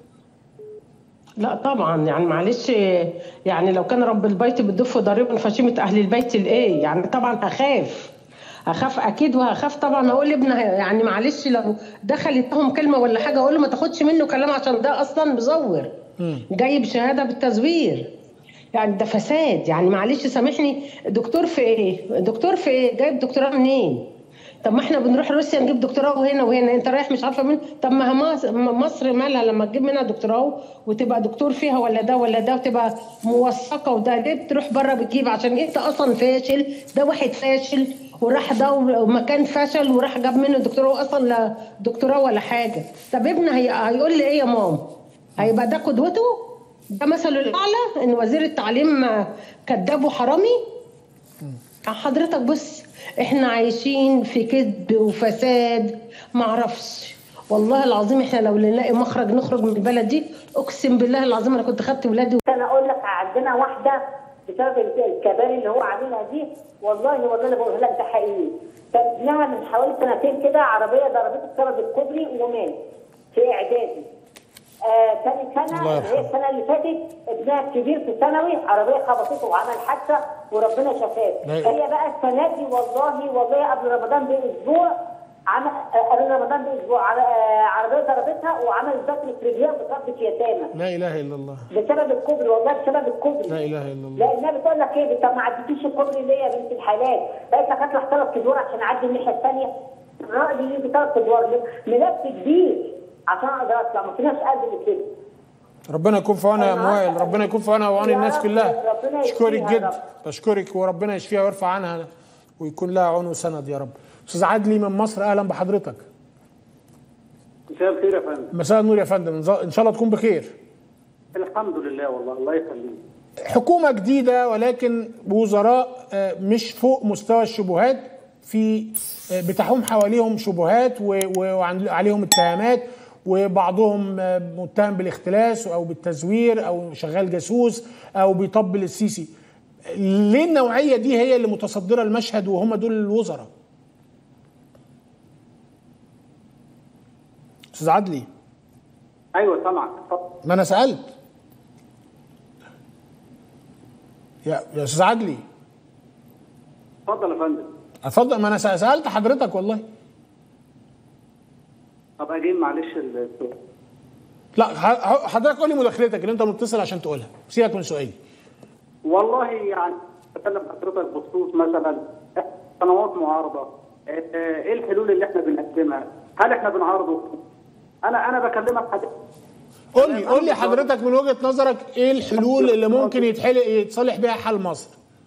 لا طبعا يعني معلش يعني لو كان رب البيت بالدف ضاربا فشيمة أهل البيت الإيه يعني طبعا هخاف هخاف أكيد وهخاف طبعا أقول لابنها يعني معلش لو دخل يتهم كلمة ولا حاجة أقول له ما تاخدش منه كلام عشان ده أصلا مزور جايب شهادة بالتزوير يعني ده فساد يعني معلش سامحني دكتور في ايه؟ دكتور في ايه؟ جايب دكتوراه منين؟ طب ما احنا بنروح روسيا نجيب دكتوراه وهنا وهنا انت رايح مش عارفه مين طب ما هي مصر- مصر مالها لما تجيب منها دكتوراه وتبقى دكتور فيها ولا ده ولا ده وتبقى موثقه وده ليه بتروح بره بتجيب عشان انت اصلا فاشل ده واحد فاشل وراح ده ومكان فشل وراح جاب منه دكتوراه اصلا لا دكتوراه ولا حاجه طب ابني هي... هيقول لي ايه يا ماما؟ هيبقى ده قدوته؟ ده مثله الاعلى ان وزير التعليم كذاب وحرامي؟ حضرتك بص احنا عايشين في كذب وفساد معرفش والله العظيم احنا لو نلاقي مخرج نخرج من البلد دي اقسم بالله العظيم انا كنت خدت ولادي انا اقول لك عندنا واحده بسبب الكباري اللي هو عاملها دي والله والله انا بقول لك ده حقيقي كان ابنها من حوالي سنتين كده عربيه ضربته بسبب الكوبري ومات في اعدادي آه تاني سنه الله اللي هي يرحمه. السنه اللي فاتت ابنها الكبير في ثانوي عربيه خبطته وعمل حادثه وربنا شفاه لا. هي بقى السنه دي والله والله قبل رمضان باسبوع عمل آه، قبل رمضان باسبوع عر- آه، عربيه ضربتها وعملت بطن في رجليها وتصابت يتامى لا اله الا الله بسبب الكوبري والله بسبب الكوبري لا اله الا الله لانها بتقول لك ايه طب ما عديتيش الكوبري ليه يا بنت الحلال؟ بقيت لك اطلع ثلاث ادوار عشان اعدي الناحيه الثانيه الراجل يجي ثلاث ادوار ملف كبير عشان اقدر اطلع ما فيناش قلب من كده ربنا يكون في عونها يا الله موائل ربنا يكون في عونها وعون يا الناس رب، كلها ربنا اشكرك يشفيها يا جدا رب. بشكرك وربنا يشفيها ويرفع عنها ويكون لها عون وسند يا رب استاذ عدلي من مصر اهلا بحضرتك مساء الخير يا فندم مساء النور يا فندم ان شاء الله تكون بخير الحمد لله والله الله يخليك حكومة جديدة ولكن وزراء آه، مش فوق مستوى الشبهات في آه، بتحوم حواليهم شبهات و- و- وعليهم اتهامات وبعضهم آه، متهم بالاختلاس او بالتزوير او شغال جاسوس او بيطبل السيسي ليه النوعية دي هي اللي متصدرة المشهد وهم دول الوزراء استاذ عدلي ايوه سامعك اتفضل ما انا سألت يا يا استاذ عدلي اتفضل يا فندم اتفضل ما انا سأ- سالت حضرتك والله طب اجيب معلش السؤال لا ح- حضرتك قول لي مداخلتك اللي انت متصل عشان تقولها سيبك من سؤالي والله يعني بكلم حضرتك بخصوص مثلا قنوات معارضه آه، آه، ايه الحلول اللي احنا بنقدمها؟ هل احنا بنعارضه؟ انا انا بكلمك حضرتك قول لي قول لي حضرتك من وجهه نظرك ايه الحلول اللي ممكن يتحل يتصالح بيها حال مصر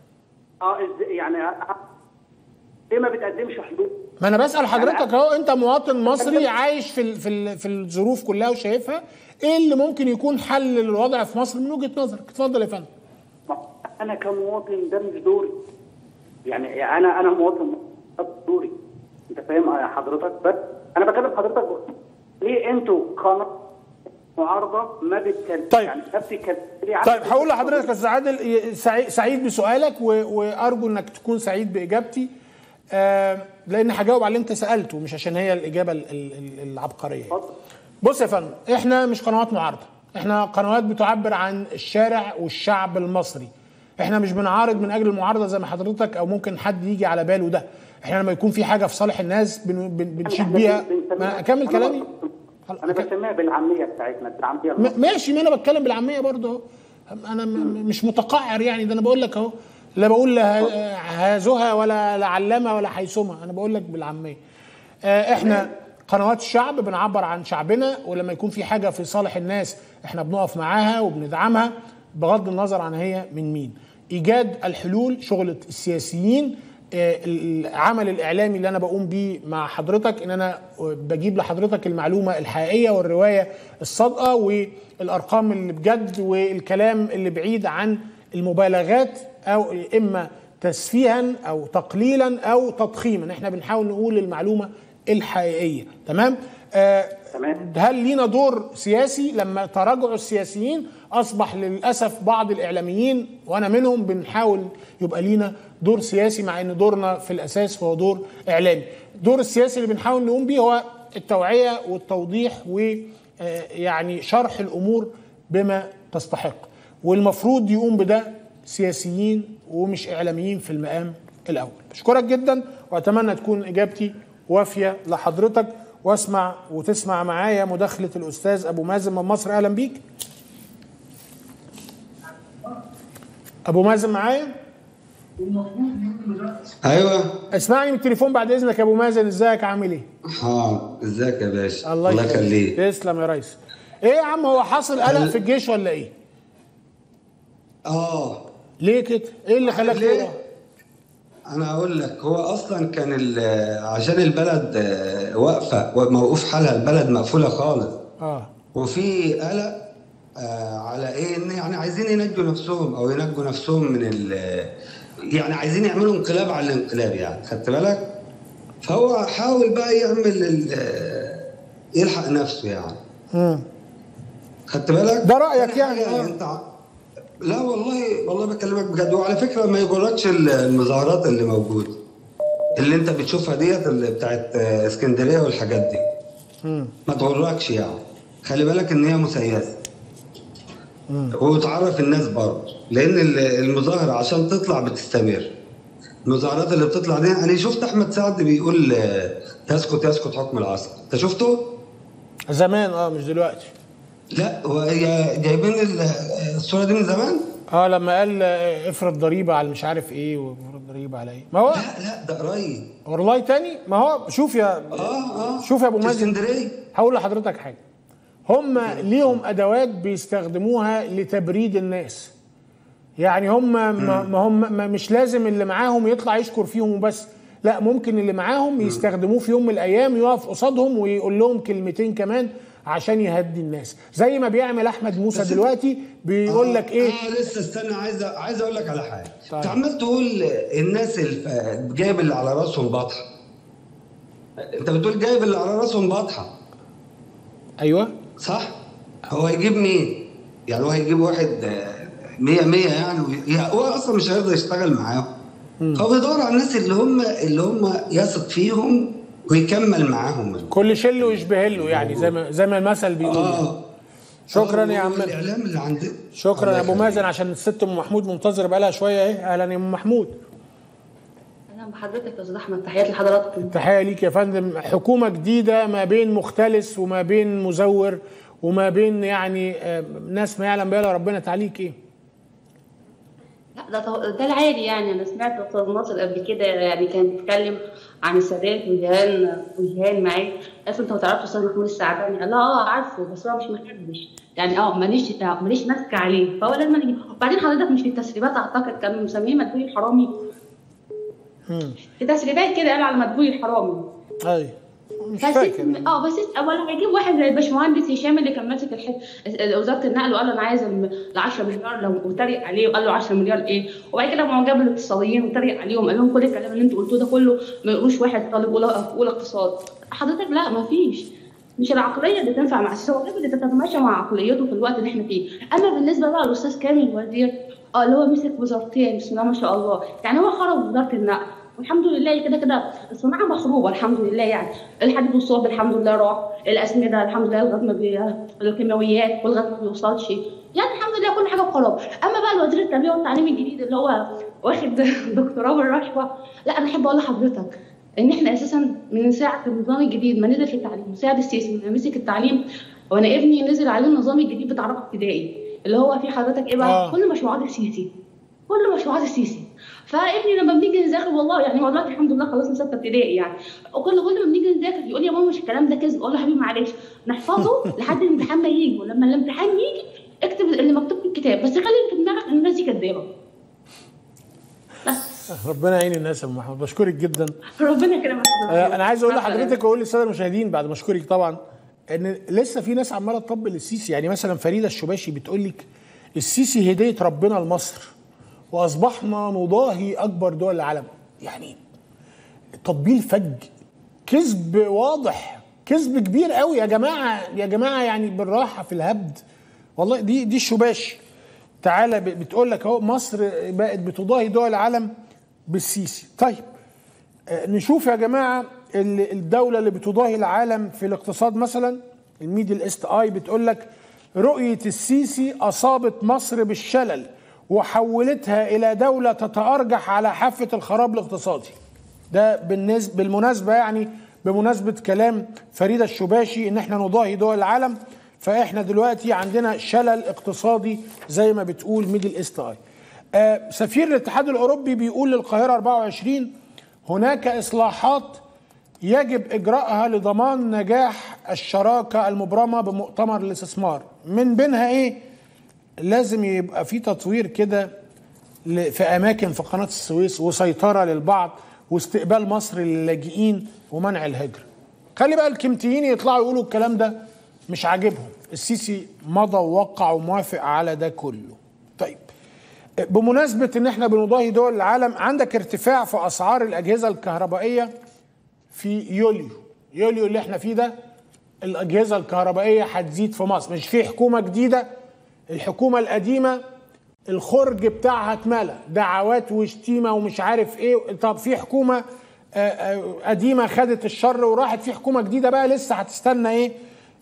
اه ازاي يعني آه، ليه ما بتقدمش حلول؟ ما انا بسال حضرتك اهو انت مواطن مصري عايش في ال في ال في الظروف كلها وشايفها ايه اللي ممكن يكون حل للوضع في مصر من وجهه نظرك اتفضل يا فندم انا كمواطن ده مش دوري يعني انا انا مواطن ده دوري انت فاهم يا حضرتك بس انا بكلم حضرتك بخصوص ليه انتوا قناه معارضه ما بتكلم طيب. يعني ما بتتكلم ليه طيب هقول لحضرتك يا استاذ عادل ي- سعي- سعيد بسؤالك و- وارجو انك تكون سعيد باجابتي آه، لان هجاوب على اللي انت سالته مش عشان هي الاجابه ال- ال- ال- العبقريه بص يا فندم احنا مش قنوات معارضه احنا قنوات بتعبر عن الشارع والشعب المصري احنا مش بنعارض من اجل المعارضه زي ما حضرتك او ممكن حد يجي على باله ده احنا لما يكون في حاجه في صالح الناس بن- بن- بنشيد بيها ما اكمل كلامي انا بسميها بالعاميه بتاعتنا بالعاميه م- ماشي ما انا بتكلم بالعاميه برضه اهو انا م- م- مش متقعر يعني ده انا بقول لك اهو لا بقول لا ه- هازها ولا لعلمها ولا حيثمها انا بقول لك بالعاميه آه، احنا قنوات الشعب بنعبر عن شعبنا ولما يكون في حاجه في صالح الناس احنا بنقف معاها وبندعمها بغض النظر عن هي من مين ايجاد الحلول شغله السياسيين آه، العمل الاعلامي اللي انا بقوم بيه مع حضرتك ان انا بجيب لحضرتك المعلومه الحقيقيه والروايه الصادقه والارقام اللي بجد والكلام اللي بعيد عن المبالغات او اما تسفيها او تقليلا او تضخيما احنا بنحاول نقول المعلومه الحقيقيه تمام آه تمام هل لينا دور سياسي لما تراجعوا السياسيين اصبح للاسف بعض الاعلاميين وانا منهم بنحاول يبقى لينا دور سياسي مع ان دورنا في الاساس هو دور اعلامي الدور السياسي اللي بنحاول نقوم بيه هو التوعيه والتوضيح ويعني شرح الامور بما تستحق والمفروض يقوم بده سياسيين ومش اعلاميين في المقام الاول بشكرك جدا واتمنى تكون اجابتي وافيه لحضرتك واسمع وتسمع معايا مداخله الاستاذ ابو مازن من مصر اهلا بيك ابو مازن معايا ايوه اسمعني من التليفون بعد اذنك يا ابو مازن ازيك عامل ايه اه ازيك يا باشا الله الله يخليك تسلم يا ريس ايه يا عم هو حاصل قلق في الجيش ولا ايه اه ليه كده ايه اللي خلاك ليه؟ كده انا اقول لك هو اصلا كان ال- عشان البلد آه، واقفه وموقوف حالها البلد مقفوله خالص اه وفي قلق آه، على ايه ان يعني عايزين ينجوا نفسهم او ينجوا نفسهم من ال يعني عايزين يعملوا انقلاب على الانقلاب يعني خدت بالك فهو حاول بقى يعمل ال- آه، يلحق نفسه يعني مم. خدت بالك ده رايك تاني يعني حاجة آه. انت ع- لا والله والله بكلمك بجد وعلى فكره ما يجركش ال- المظاهرات اللي موجوده اللي انت بتشوفها ديت اللي بتاعت آه، اسكندريه والحاجات دي مم. ما تغركش يعني خلي بالك ان هي مسيسه وتعرف الناس برضه لان ال- المظاهره عشان تطلع بتستمر المظاهرات اللي بتطلع دي انا شفت احمد سعد بيقول آه، يسقط يسقط حكم العسكر انت شفته؟ زمان اه مش دلوقتي لا هو هي جايبين ال- الصوره دي من زمان؟ اه لما قال آه، افرض ضريبه على مش عارف ايه وافرض ضريبه على ايه ما هو لا لا ده قريب والله تاني ما هو شوف يا اه اه شوف يا ابو في مازن اسكندريه هقول لحضرتك حاجه هم ليهم ادوات بيستخدموها لتبريد الناس يعني هم ما ما هم ما مش لازم اللي معاهم يطلع يشكر فيهم وبس لا ممكن اللي معاهم يستخدموه في يوم من الايام يقف قصادهم ويقول لهم كلمتين كمان عشان يهدي الناس زي ما بيعمل احمد موسى بس- دلوقتي بيقول لك ايه اه لسه استنى عايز عايز اقول لك على حاجه طيب. انت عمال تقول الناس الف- جايب اللي على راسهم بطحه انت بتقول جايب اللي على راسهم بطحه ايوه صح هو هيجيب مين يعني هو هيجيب واحد آه، مية مية يعني وي- هو اصلا مش هيرضى يشتغل معاهم هو بيدور على الناس اللي هم اللي هم يثق فيهم ويكمل معاهم كل شل ويشبه له يعني زي ما زي ما المثل بيقول اه شكرا آه، يا عم الاعلام اللي عندنا شكرا يا ابو مازن عشان الست ام محمود منتظره بقالها شويه اهي اهلا يا ام محمود اهلا بحضرتك يا استاذ احمد تحياتي لحضراتكم تحيه ليك يا فندم حكومه جديده ما بين مختلس وما بين مزور وما بين يعني آه، ناس ما يعلم بها إلا ربنا تعليك ايه لا ده طو- ده العادي يعني انا سمعت استاذ ناصر قبل كده يعني كان بيتكلم عن السادات وجيهان وجيهان معاه قال له انت ما تعرفش استاذ محمود السعداني قال له اه عارفه بس هو مش محبش يعني اه ماليش ماليش ماسكه عليه فهو لازم يجيب وبعدين حضرتك مش في التسريبات اعتقد كان مسميه مدبولي الحرامي في تسريبات كده قال على مدبولي الحرامي ايوه مش بس فاكر اه بس ولا هيجيب واحد زي الباشمهندس هشام اللي كان ماسك الح... وزاره النقل وقال له انا عايز ال 10 مليار لو وتريق عليه وقال له 10 مليار ايه وبعد كده قام جاب الاقتصاديين وتريق عليهم قال لهم كل الكلام اللي انتوا قلتوه ده كله ما يقولوش واحد طالب اولى اولى اقتصاد حضرتك لا ما فيش مش العقليه اللي تنفع مع السياسه هو اللي تتماشى مع عقليته في الوقت اللي احنا فيه اما بالنسبه بقى للاستاذ كامل الوزير اه اللي هو مسك وزارتين بسم الله ما شاء الله يعني هو خرب وزاره النقل والحمد لله كده كده الصناعه مخروبه الحمد لله يعني الحديد والصلب الحمد لله راح الاسمده الحمد لله لغايه ما بي... الكيماويات ولغايه ما بيوصلش يعني الحمد لله كل حاجه بخراب اما بقى الوزير التربيه والتعليم الجديد اللي هو واخد دكتوراه بالرشوه لا انا احب اقول لحضرتك ان احنا اساسا من ساعه النظام الجديد ما نزل في التعليم ساعه السيسي لما مسك التعليم وانا ابني نزل عليه النظام الجديد بتاع رابعه ابتدائي اللي هو فيه حضرتك ايه بقى آه. كل مشروعات السيسي كل مشروعات السيسي فابني لما بنيجي نذاكر والله يعني هو دلوقتي الحمد لله خلصنا سته ابتدائي يعني وكل كل ما بنيجي نذاكر يقول لي يا ماما مش الكلام ده كذب اقول له يا حبيبي معلش نحفظه لحد الامتحان ما يجي ولما الامتحان يجي اكتب اللي مكتوب في الكتاب بس خلي في دماغك ان الناس دي كدابه ربنا يعين الناس يا ام محمود بشكرك جدا ربنا يكرمك آه، انا عايز اقول لحضرتك واقول للساده المشاهدين بعد ما اشكرك طبعا ان لسه في ناس عماله تطبل السيسي يعني مثلا فريده الشباشي بتقول لك السيسي هديه ربنا لمصر واصبحنا نضاهي اكبر دول العالم يعني تطبيل فج كذب واضح كذب كبير قوي يا جماعه يا جماعه يعني بالراحه في الهبد والله دي دي الشباشي تعالى ب- بتقول لك اهو مصر بقت بتضاهي دول العالم بالسيسي طيب آه، نشوف يا جماعه ال- الدوله اللي بتضاهي العالم في الاقتصاد مثلا الميدل ايست اي بتقول لك رؤيه السيسي اصابت مصر بالشلل وحولتها الى دوله تتارجح على حافه الخراب الاقتصادي ده بالنسبه بالمناسبه يعني بمناسبه كلام فريده الشباشي ان احنا نضاهي دول العالم فاحنا دلوقتي عندنا شلل اقتصادي زي ما بتقول ميدل ايست اي آه، سفير الاتحاد الاوروبي بيقول للقاهره 24 هناك اصلاحات يجب اجراءها لضمان نجاح الشراكه المبرمه بمؤتمر الاستثمار من بينها ايه لازم يبقى في تطوير كده ل- في اماكن في قناه السويس وسيطره للبعض واستقبال مصر للاجئين ومنع الهجره خلي بقى الكمتيين يطلعوا يقولوا الكلام ده مش عاجبهم السيسي مضى ووقع وموافق على ده كله طيب بمناسبة ان احنا بنضاهي دول العالم عندك ارتفاع في اسعار الاجهزة الكهربائية في يوليو يوليو اللي احنا فيه ده الاجهزة الكهربائية هتزيد في مصر مش في حكومة جديدة الحكومة القديمة الخرج بتاعها اتملى دعوات وشتيمة ومش عارف ايه طب في حكومة آه، آه، قديمة خدت الشر وراحت في حكومة جديدة بقى لسه هتستنى ايه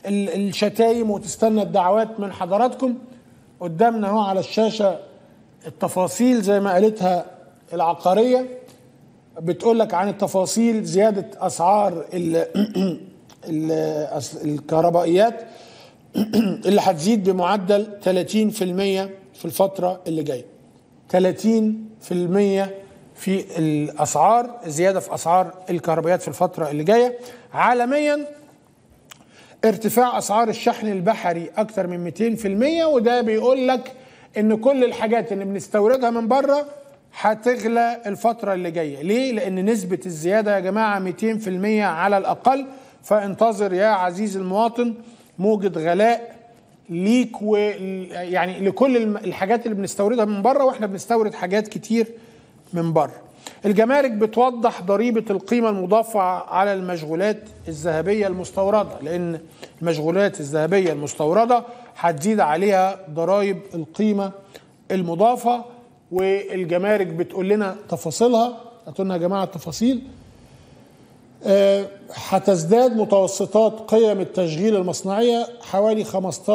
ال- الشتايم وتستنى الدعوات من حضراتكم قدامنا اهو على الشاشه التفاصيل زي ما قالتها العقاريه بتقول لك عن التفاصيل زياده اسعار ال ال الكهربائيات اللي هتزيد بمعدل 30% في الفتره اللي جايه 30% في الاسعار زياده في اسعار الكهربائيات في الفتره اللي جايه عالميا ارتفاع اسعار الشحن البحري اكتر من 200% وده بيقول لك ان كل الحاجات اللي بنستوردها من بره هتغلى الفترة اللي جاية ليه؟ لأن نسبة الزيادة يا جماعة 200% على الأقل فانتظر يا عزيزي المواطن موجة غلاء ليك و يعني لكل الم- الحاجات اللي بنستوردها من بره واحنا بنستورد حاجات كتير من بره الجمارك بتوضح ضريبة القيمة المضافة على المشغولات الذهبية المستوردة لأن المشغولات الذهبية المستوردة هتزيد عليها ضرائب القيمة المضافة والجمارك بتقول لنا تفاصيلها هاتوا لنا يا جماعة التفاصيل آه، هتزداد متوسطات قيم التشغيل المصنعية حوالي 15%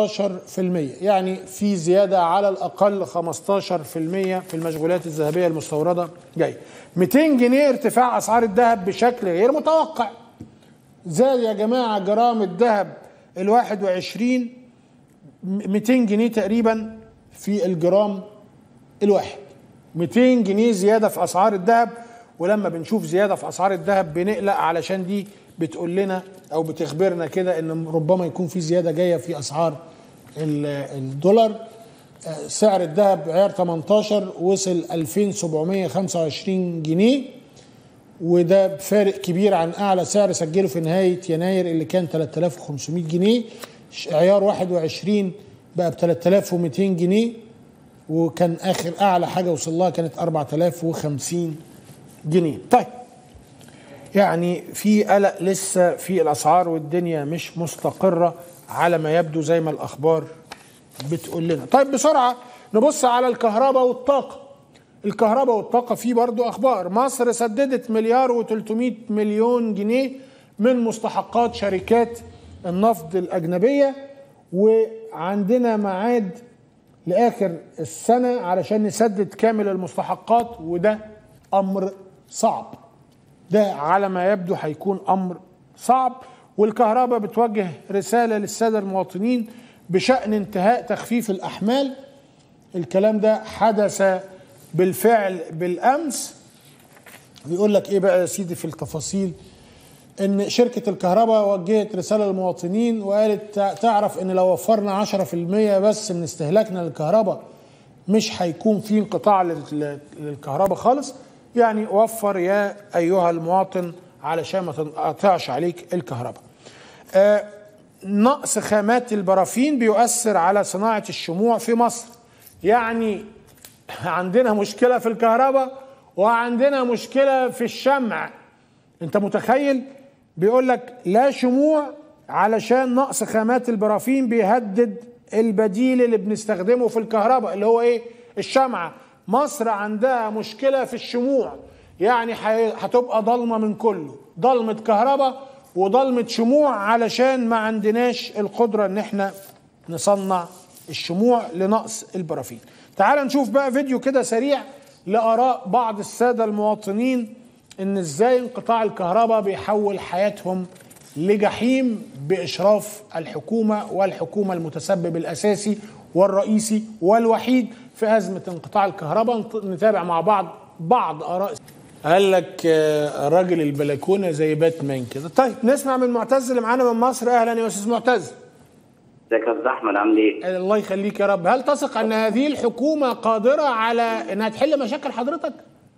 يعني في زيادة على الأقل 15% في المشغولات الذهبية المستوردة جاي 200 جنيه ارتفاع أسعار الذهب بشكل غير متوقع زاد يا جماعة جرام الذهب ال 21 200 جنيه تقريبا في الجرام الواحد 200 جنيه زيادة في أسعار الذهب ولما بنشوف زيادة في أسعار الذهب بنقلق علشان دي بتقول لنا أو بتخبرنا كده إن ربما يكون في زيادة جاية في أسعار ال- الدولار آه، سعر الذهب عيار 18 وصل 2725 جنيه وده بفارق كبير عن اعلى سعر سجله في نهايه يناير اللي كان 3500 جنيه ش- عيار 21 بقى ب 3200 جنيه وكان اخر اعلى حاجه وصل لها كانت 4050 جنيه طيب يعني في قلق لسه في الاسعار والدنيا مش مستقره على ما يبدو زي ما الاخبار بتقول لنا طيب بسرعه نبص على الكهرباء والطاقه الكهرباء والطاقه في برضو اخبار مصر سددت مليار و300 مليون جنيه من مستحقات شركات النفط الاجنبيه وعندنا ميعاد لاخر السنه علشان نسدد كامل المستحقات وده امر صعب ده على ما يبدو هيكون امر صعب والكهرباء بتوجه رساله للساده المواطنين بشان انتهاء تخفيف الاحمال الكلام ده حدث بالفعل بالامس بيقول لك ايه بقى يا سيدي في التفاصيل ان شركه الكهرباء وجهت رساله للمواطنين وقالت تع- تعرف ان لو وفرنا 10% بس من استهلاكنا للكهرباء مش هيكون في انقطاع لل- للكهرباء خالص يعني وفر يا ايها المواطن علشان ما تنقطعش عليك الكهرباء آه، نقص خامات البرافين بيؤثر على صناعه الشموع في مصر يعني عندنا مشكله في الكهرباء وعندنا مشكله في الشمع انت متخيل بيقول لك لا شموع علشان نقص خامات البرافين بيهدد البديل اللي بنستخدمه في الكهرباء اللي هو ايه الشمعة مصر عندها مشكلة في الشموع يعني حي- هتبقى ضلمة من كله ضلمة كهرباء وضلمة شموع علشان ما عندناش القدرة ان احنا نصنع الشموع لنقص البرافين تعال نشوف بقى فيديو كده سريع لآراء بعض السادة المواطنين ان ازاي انقطاع الكهرباء بيحول حياتهم لجحيم باشراف الحكومه والحكومه المتسبب الاساسي والرئيسي والوحيد في ازمه انقطاع الكهرباء نت- نتابع مع بعض بعض اراء قال لك آه، راجل البلكونه زي باتمان كده طيب نسمع من معتز اللي معانا من مصر اهلا يا استاذ معتز ازيك يا استاذ احمد عامل ايه؟ الله يخليك يا رب هل تثق ان هذه الحكومه قادره على انها تحل مشاكل حضرتك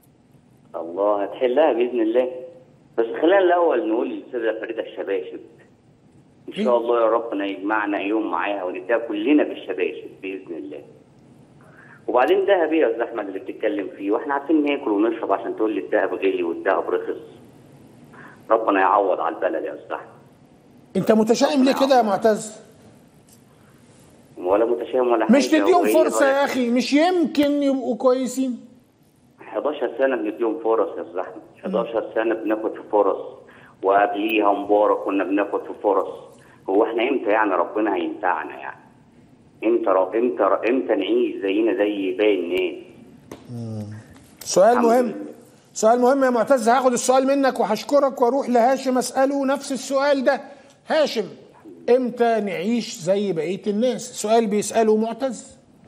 الله هتحلها باذن الله بس خلينا الاول نقول للاستاذه فريده الشباشب ان شاء الله يا ربنا يجمعنا يوم معاها ونديها كلنا بالشباشب باذن الله وبعدين دهب ايه يا استاذ احمد اللي بتتكلم فيه واحنا عارفين ناكل ونشرب عشان تقول لي الدهب غلي والدهب رخص ربنا يعوض على البلد يا استاذ احمد انت متشائم ليه كده يا معتز ولا متشائم ولا حاجه مش تديهم وهي فرصه رايحة. يا اخي مش يمكن يبقوا كويسين 11 سنة بنديهم فرص يا أستاذ أحمد 11 سنة بناخد في فرص وقبليها مبارك كنا بناخد في فرص هو احنا امتى يعني ربنا هينفعنا يعني امتى ر- امتى ر- امتى نعيش زينا زي باقي الناس سؤال مهم سؤال مهم يا معتز هاخد السؤال منك وهشكرك واروح لهاشم اساله نفس السؤال ده هاشم امتى نعيش زي بقيه الناس سؤال بيساله معتز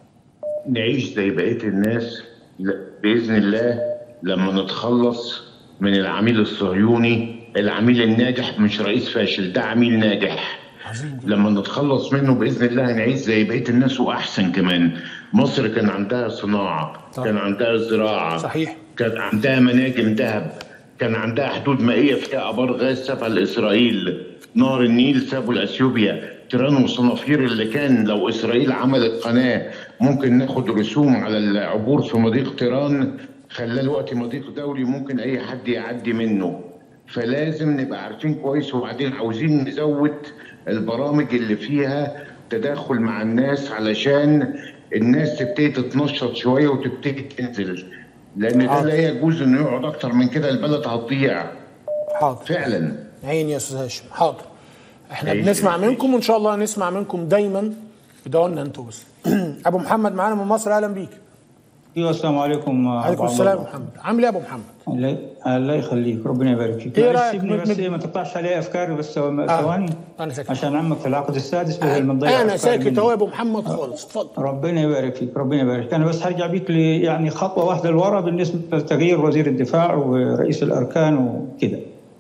نعيش زي بقية الناس ل- بإذن الله لما نتخلص من العميل الصهيوني العميل الناجح مش رئيس فاشل ده عميل ناجح لما نتخلص منه بإذن الله هنعيش زي بقية الناس وأحسن كمان مصر كان عندها صناعة كان عندها زراعة صحيح كان عندها مناجم ذهب كان عندها حدود مائية فيها آبار غاز سابها لإسرائيل نهر النيل سابه لأثيوبيا تيران وصنافير اللي كان لو إسرائيل عملت قناة ممكن ناخد رسوم على العبور في مضيق تيران خلاه الوقت مضيق دولي ممكن أي حد يعدي منه فلازم نبقى عارفين كويس وبعدين عاوزين نزود البرامج اللي فيها تداخل مع الناس علشان الناس تبتدي تتنشط شويه وتبتدي تنزل لان ده حاضر. لا يجوز انه يقعد اكتر من كده البلد هتضيع حاضر فعلا عين يا استاذ هاشم حاضر احنا عيش بنسمع يا منكم وان شاء الله نسمع منكم دايما ادعوا لنا انتوا بس ابو محمد معانا من مصر اهلا بيك ايوه السلام عليكم عليكم السلام يا محمد عامل ايه يا ابو محمد الله الله يخليك ربنا يبارك فيك إيه معلش رأيك سيبني مد- بس ما تقطعش علي افكاري بس ثواني آه. انا ساكت عشان عمك في العقد السادس بدل ما تضيع انا أفكاري ساكت مني. اهو يا ابو محمد خالص اتفضل ربنا يبارك فيك ربنا يبارك فيك. انا بس هرجع بيك ل يعني خطوه واحده لورا بالنسبه لتغيير وزير الدفاع ورئيس الاركان وكده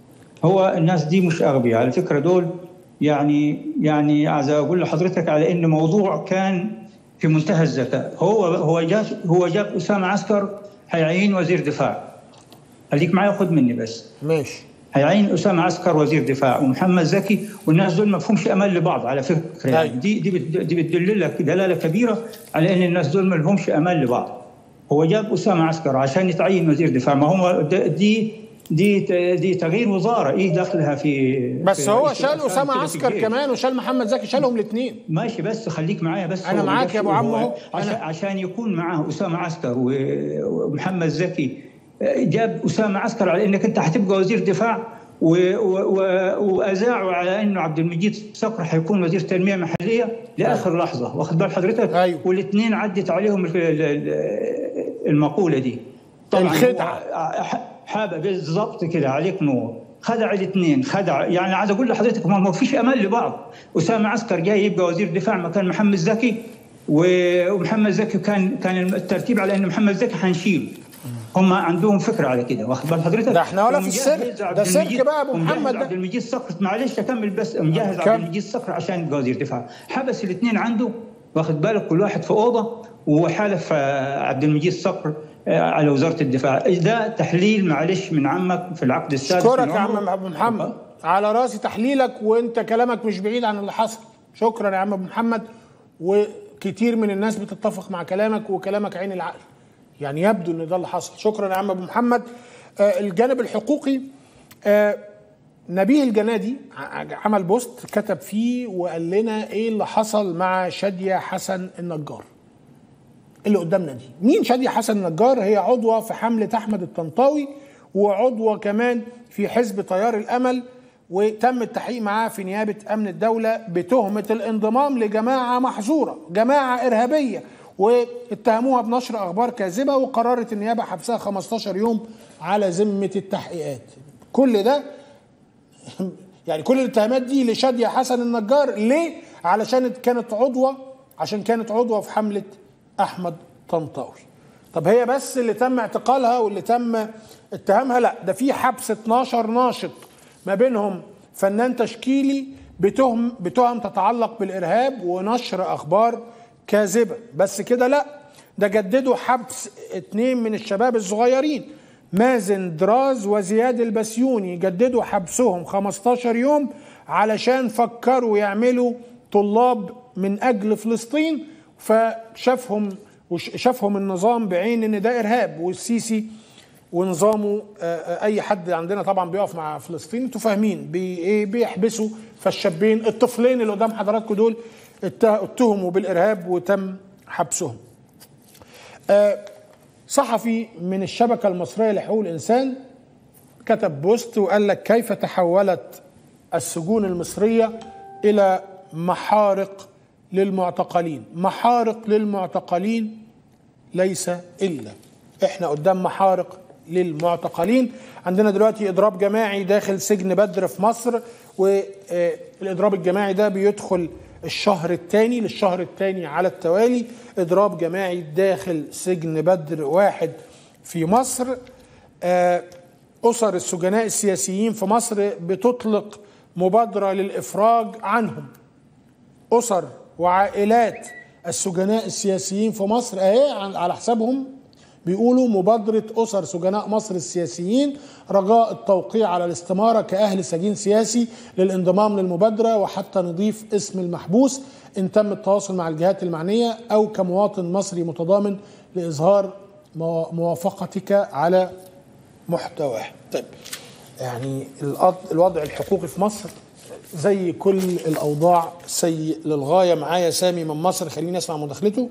هو الناس دي مش اغبياء على فكره دول يعني يعني عايز اقول لحضرتك على ان موضوع كان في منتهى الذكاء هو هو جاب هو جاب اسامه عسكر هيعين وزير دفاع خليك معايا خد مني بس ماشي هيعين اسامه عسكر وزير دفاع ومحمد زكي والناس دول ما فيهمش امان لبعض على فكره يعني دي دي بت- دي بتدل لك دلاله كبيره على ان الناس دول ما لهمش امان لبعض هو جاب اسامه عسكر عشان يتعين وزير دفاع ما هو د- دي دي دي تغيير وزاره ايه دخلها في بس في هو رئيس شال الأركان اسامه كده في عسكر الجيش. كمان وشال محمد زكي شالهم الاثنين ماشي بس خليك معايا بس أنا هو معاك بس يا أبو عم هو أهو. عشان, عشان يكون معاه اسامه عسكر و- ومحمد زكي جاب اسامه عسكر على انك انت هتبقى وزير دفاع و- و- و- واذاعوا على انه عبد المجيد صقر حيكون وزير تنميه محليه لاخر لحظه واخد بال حضرتك أيوه. والاثنين عدت عليهم ال- ال- ال- المقوله دي طبعا الخدعة. هو ح- حابب بالضبط كده عليك نور خدع الاثنين خدع يعني عايز اقول لحضرتك ما ما فيش امان لبعض اسامه عسكر جاي يبقى وزير دفاع مكان محمد زكي و- ومحمد زكي كان كان الترتيب على ان محمد زكي حنشيله هم عندهم فكره على كده واخد بال حضرتك ده إحنا ولا في ومجهز السرق، عبد ده سرق المجيد- بقى يا أبو ومجهز محمد ده. عبد المجيد صقر معلش اكمل بس مجهز كمل. عبد المجيد صقر عشان يبقى وزير دفاع حبس الاثنين عنده واخد بالك كل واحد في اوضه وحالف آه، عبد المجيد صقر آه، على وزاره الدفاع ده تحليل معلش من عمك في العقد السادس اشكرك من يا عمره. عم ابو محمد على راسي تحليلك وانت كلامك مش بعيد عن اللي حصل شكرا يا عم ابو محمد وكتير من الناس بتتفق مع كلامك وكلامك عين العقل يعني يبدو ان ده اللي حصل شكرا يا عم ابو محمد آه الجانب الحقوقي آه نبيه الجنادي ع- عمل بوست كتب فيه وقال لنا ايه اللي حصل مع شاديه حسن النجار اللي قدامنا دي مين شادية حسن النجار هي عضوة في حملة أحمد الطنطاوي وعضوة كمان في حزب تيار الأمل وتم التحقيق معاه في نيابة أمن الدولة بتهمة الانضمام لجماعة محظورة جماعة إرهابية واتهموها بنشر أخبار كاذبة وقررت النيابة حبسها 15 يوم على ذمة التحقيقات كل ده يعني كل الاتهامات دي لشادية حسن النجار ليه؟ علشان كانت عضوة عشان كانت عضوة في حملة أحمد طنطاوي طب هي بس اللي تم اعتقالها واللي تم اتهامها لا ده في حبس 12 ناشط ما بينهم فنان تشكيلي بتهم بتهم تتعلق بالارهاب ونشر اخبار كاذبه بس كده لا ده جددوا حبس اتنين من الشباب الصغيرين مازن دراز وزياد البسيوني جددوا حبسهم 15 يوم علشان فكروا يعملوا طلاب من اجل فلسطين فشافهم وشافهم النظام بعين ان ده ارهاب والسيسي ونظامه آه، آه، اي حد عندنا طبعا بيقف مع فلسطين انتوا فاهمين بي ايه بيحبسوا فالشابين الطفلين اللي قدام حضراتكم دول اتها- اتهموا بالارهاب وتم حبسهم. آه، صحفي من الشبكه المصريه لحقوق الانسان كتب بوست وقال لك كيف تحولت السجون المصريه الى محارق للمعتقلين محارق للمعتقلين ليس الا احنا قدام محارق للمعتقلين عندنا دلوقتي اضراب جماعي داخل سجن بدر في مصر والاضراب الجماعي ده بيدخل الشهر الثاني للشهر الثاني على التوالي اضراب جماعي داخل سجن بدر واحد في مصر آه، اسر السجناء السياسيين في مصر بتطلق مبادره للافراج عنهم اسر وعائلات السجناء السياسيين في مصر اهي عن- على حسابهم بيقولوا مبادرة أسر سجناء مصر السياسيين رجاء التوقيع على الاستمارة كأهل سجين سياسي للانضمام للمبادرة وحتى نضيف اسم المحبوس إن تم التواصل مع الجهات المعنية أو كمواطن مصري متضامن لإظهار مو- موافقتك على محتواه طيب يعني الأض- الوضع الحقوقي في مصر زي كل الأوضاع سيء للغاية معايا سامي من مصر خليني أسمع مداخلته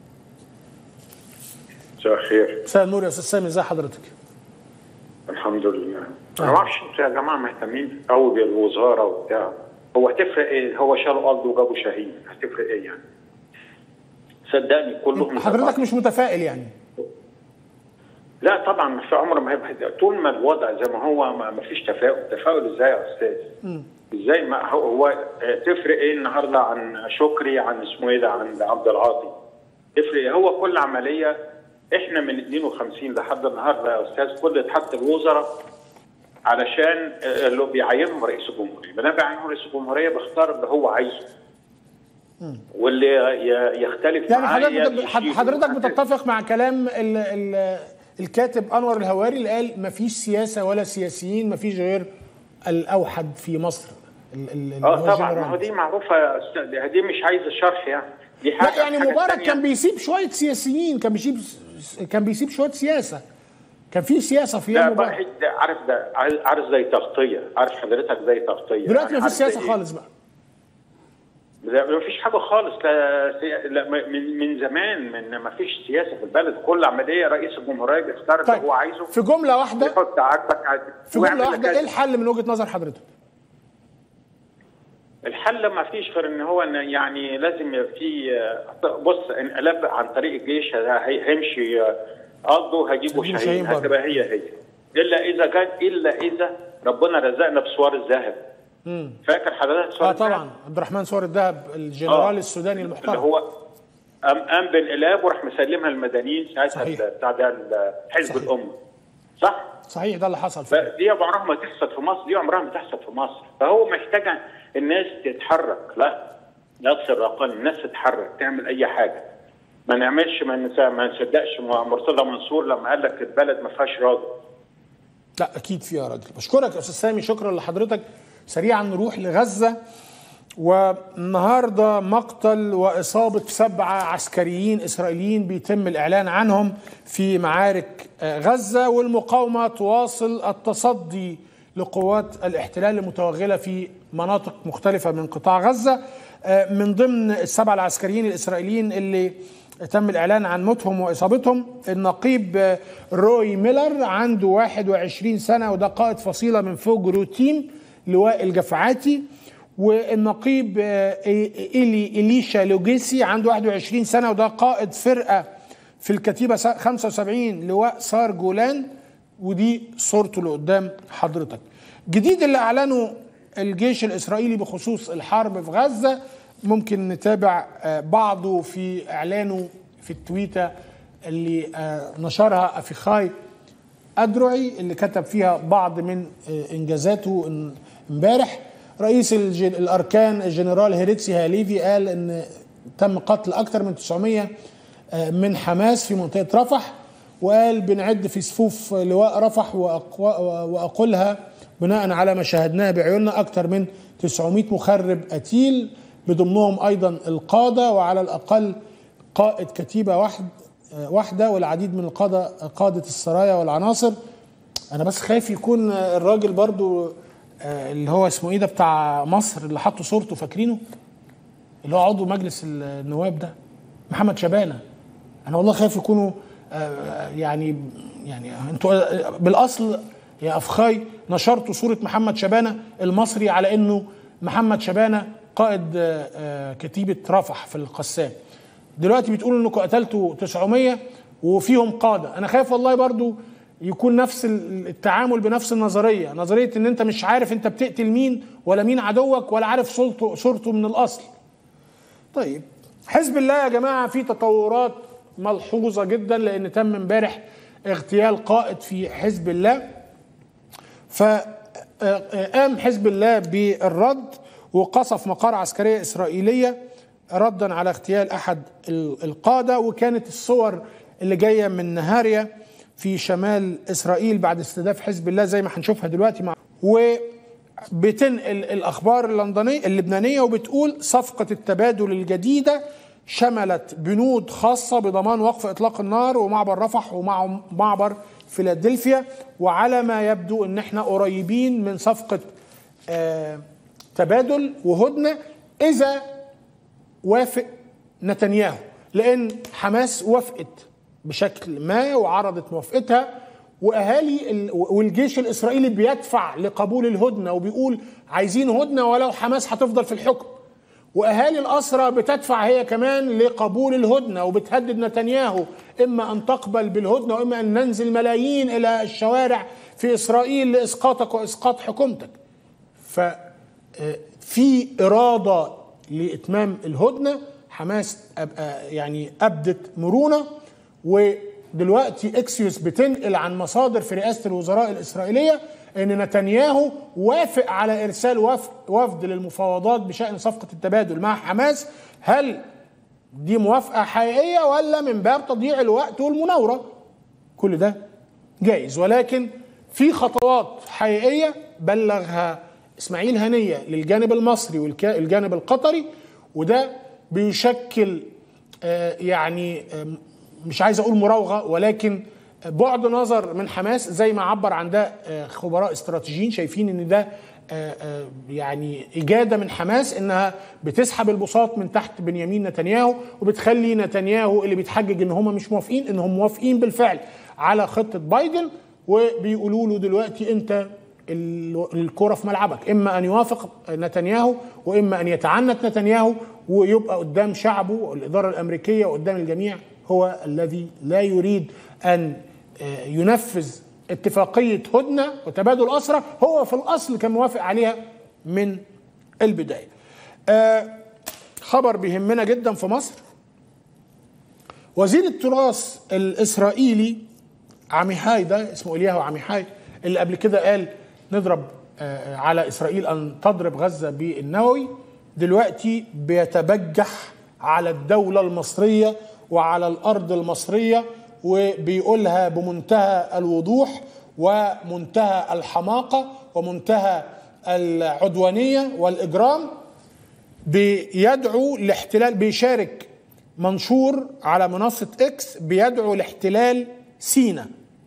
مساء الخير مساء النور يا أستاذ سامي ازي حضرتك الحمد لله انا ما اعرفش انتوا يا جماعه مهتمين قوي بالوزاره وبتاع هو هتفرق ايه هو شالوا ارض وجابوا شهيد هتفرق ايه يعني صدقني كلهم حضرتك مش متفائل يعني لا طبعا في عمر ما هيبقى طول ما الوضع زي ما هو ما ما فيش تفاؤل تفاؤل ازاي يا استاذ ازاي ما هو, هو تفرق ايه النهارده عن شكري عن اسمه ايه ده عن عبد العاطي تفرق ايه هو كل عمليه احنا من 52 لحد النهارده يا استاذ كل اتحاد الوزراء علشان آه، اللي بيعينهم رئيس الجمهوريه ما دام بيعينهم رئيس الجمهوريه بيختار اللي هو عايزه واللي ي- يختلف يعني معاه حضرتك يشيله. حض- حضرتك بتتفق مع كلام ال ال الكاتب انور الهواري اللي قال مفيش سياسه ولا سياسيين مفيش غير الاوحد في مصر ال- ال- اللي اه هو طبعا ما هو الجنرال. دي معروفه يا استاذ دي مش عايزه شرح يعني دي حاجه لا يعني حاجة مبارك تانية. كان بيسيب شويه سياسيين كان بيسيب كان بيسيب شويه سياسه كان في سياسه في لا يوم مبارك بقى ده عارف ده عارف عارف زي تغطيه عارف حضرتك زي تغطيه دلوقتي يعني مفيش عارف سياسه زي خالص بقى لا ما فيش حاجه خالص لا, سي... لا م- من من زمان من ما فيش سياسه في البلد كل عمليه رئيس الجمهوريه بيختار اللي هو عايزه في جمله واحده يحط عاجبك عاجبك في ويعمل جمله لك واحده ايه كده. الحل من وجهه نظر حضرتك الحل ما فيش غير ان هو إن يعني لازم يبقى في بص انقلاب عن طريق الجيش ده هي- هيمشي قضوا هيجيبوا هيجيبوا شهيد شاهين برضه. هتبقى هي هي الا اذا كان الا اذا ربنا رزقنا بسوار الذهب مم. فاكر حضرتك سوار اه الذهب؟ طبعا عبد الرحمن سور الذهب الجنرال آه. السوداني اللي المحترم هو قام قام بالانقلاب وراح مسلمها المدنيين ساعتها صحيح. بتاع ده ال- حزب الامه صح؟ صحيح ده اللي حصل فعلا دي عمرها ما تحصل في مصر دي عمرها ما تحصل في مصر فهو محتاج الناس تتحرك لا نفس الرقم الناس تتحرك تعمل اي حاجه ما نعملش ما نس- ما نصدقش مرتضى منصور لما قال لك البلد ما فيهاش راجل لا اكيد فيها راجل بشكرك يا استاذ سامي شكرا لحضرتك سريعا نروح لغزه والنهارده مقتل واصابه سبعه عسكريين اسرائيليين بيتم الاعلان عنهم في معارك آه، غزه والمقاومه تواصل التصدي لقوات الاحتلال المتوغله في مناطق مختلفه من قطاع غزه آه، من ضمن السبعه العسكريين الاسرائيليين اللي تم الاعلان عن موتهم واصابتهم النقيب آه، روي ميلر عنده 21 سنه وده قائد فصيله من فوق روتين لواء الجفعاتي والنقيب آه، إيلي إليشا لوجيسي عنده 21 سنة وده قائد فرقة في الكتيبة 75 لواء سار جولان ودي صورته اللي قدام حضرتك جديد اللي أعلنه الجيش الإسرائيلي بخصوص الحرب في غزة ممكن نتابع آه، بعضه في إعلانه في التويتة اللي آه، نشرها أفيخاي أدرعي اللي كتب فيها بعض من آه، إنجازاته إن- امبارح رئيس الج- الأركان الجنرال هيرتسي هاليفي قال إن تم قتل أكثر من 900 آه، من حماس في منطقة رفح وقال بنعد في صفوف لواء رفح وأقو- وأقولها بناء على ما شاهدناه بعيوننا أكثر من 900 مخرب قتيل بضمنهم أيضا القادة وعلى الأقل قائد كتيبة واحد آه، واحدة والعديد من القادة قادة السرايا والعناصر أنا بس خايف يكون آه، الراجل برضو آه، اللي هو اسمه إيه ده بتاع مصر اللي حطوا صورته فاكرينه اللي هو عضو مجلس النواب ده محمد شبانة أنا والله خايف يكونوا آه، يعني يعني انتوا آه، بالأصل يا أفخاي نشرتوا صورة محمد شبانة المصري على إنه محمد شبانة قائد آه، آه، كتيبه رفح في القسام دلوقتي بتقولوا انكم قتلتوا 900 وفيهم قاده انا خايف والله برضو يكون نفس ال- التعامل بنفس النظريه نظريه ان انت مش عارف انت بتقتل مين ولا مين عدوك ولا عارف صورته صورته من الاصل طيب حزب الله يا جماعه في تطورات ملحوظه جدا لان تم امبارح اغتيال قائد في حزب الله فقام حزب الله بالرد وقصف مقر عسكريه اسرائيليه ردا على اغتيال احد ال- القاده وكانت الصور اللي جايه من نهاريا في شمال اسرائيل بعد استهداف حزب الله زي ما هنشوفها دلوقتي مع وبتنقل الاخبار اللندنيه اللبنانيه وبتقول صفقه التبادل الجديده شملت بنود خاصه بضمان وقف اطلاق النار ومعبر رفح ومعبر فيلادلفيا وعلى ما يبدو ان احنا قريبين من صفقه آه تبادل وهدنه اذا وافق نتنياهو لان حماس وافقت بشكل ما وعرضت موافقتها واهالي ال- والجيش الاسرائيلي بيدفع لقبول الهدنه وبيقول عايزين هدنه ولو حماس هتفضل في الحكم واهالي الاسرى بتدفع هي كمان لقبول الهدنه وبتهدد نتنياهو اما ان تقبل بالهدنه واما ان ننزل ملايين الى الشوارع في اسرائيل لاسقاطك واسقاط حكومتك ففي إرادة لإتمام الهدنة حماس أب- يعني أبدت مرونة ودلوقتي إكسيوس بتنقل عن مصادر في رئاسة الوزراء الإسرائيلية أن نتنياهو وافق على إرسال وف- وفد للمفاوضات بشأن صفقة التبادل مع حماس هل دي موافقة حقيقية ولا من باب تضييع الوقت والمناورة كل ده جائز ولكن في خطوات حقيقية بلغها إسماعيل هنية للجانب المصري والجانب القطري وده بيشكل آه، يعني آه، مش عايز أقول مراوغة ولكن بعد نظر من حماس زي ما عبر عن ده آه، خبراء استراتيجيين شايفين ان ده آه، آه، يعني إجادة من حماس إنها بتسحب البساط من تحت بنيامين نتنياهو وبتخلي نتنياهو اللي بيتحجج إن هم مش موافقين إنهم موافقين بالفعل على خطة بايدن وبيقولوا له دلوقتي أنت ال- الكرة في ملعبك إما أن يوافق نتنياهو وإما أن يتعنت نتنياهو ويبقى قدام شعبه والإدارة الأمريكية وقدام الجميع هو الذي لا يريد أن آه، ينفذ اتفاقية هدنة وتبادل أسرى هو في الأصل كان موافق عليها من البداية آه، خبر بيهمنا جدا في مصر وزير التراث الإسرائيلي عميحاي ده اسمه إلياهو عميحاي اللي قبل كده قال نضرب آه، على إسرائيل أن تضرب غزة بالنووي دلوقتي بيتبجح على الدولة المصرية وعلى الأرض المصرية وبيقولها بمنتهى الوضوح ومنتهى الحماقة ومنتهى العدوانية والإجرام بيدعو لاحتلال بيشارك منشور على منصة اكس بيدعو لاحتلال سينا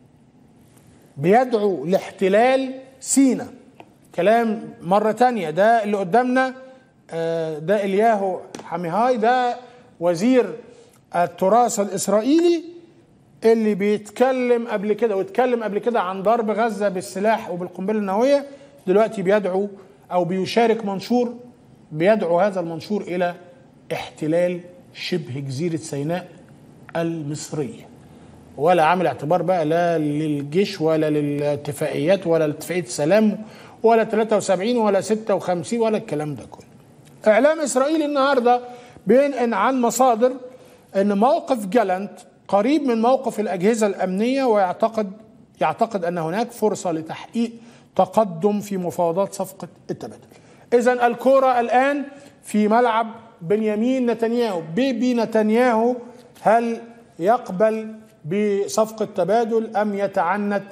بيدعو لاحتلال سينا كلام مرة تانية ده اللي قدامنا آه، ده إلياهو حميهاي ده وزير التراث الإسرائيلي اللي بيتكلم قبل كده واتكلم قبل كده عن ضرب غزة بالسلاح وبالقنبلة النووية دلوقتي بيدعو أو بيشارك منشور بيدعو هذا المنشور إلى احتلال شبه جزيرة سيناء المصرية ولا عامل اعتبار بقى لا للجيش ولا للاتفاقيات ولا لاتفاقية السلام ولا 73 ولا 56 ولا الكلام ده كله اعلام اسرائيلي النهارده بينقل عن مصادر ان موقف جالنت قريب من موقف الاجهزه الامنيه ويعتقد يعتقد ان هناك فرصه لتحقيق تقدم في مفاوضات صفقه التبادل. اذا الكره الان في ملعب بنيامين نتنياهو، بيبي نتنياهو هل يقبل بصفقه تبادل ام يتعنت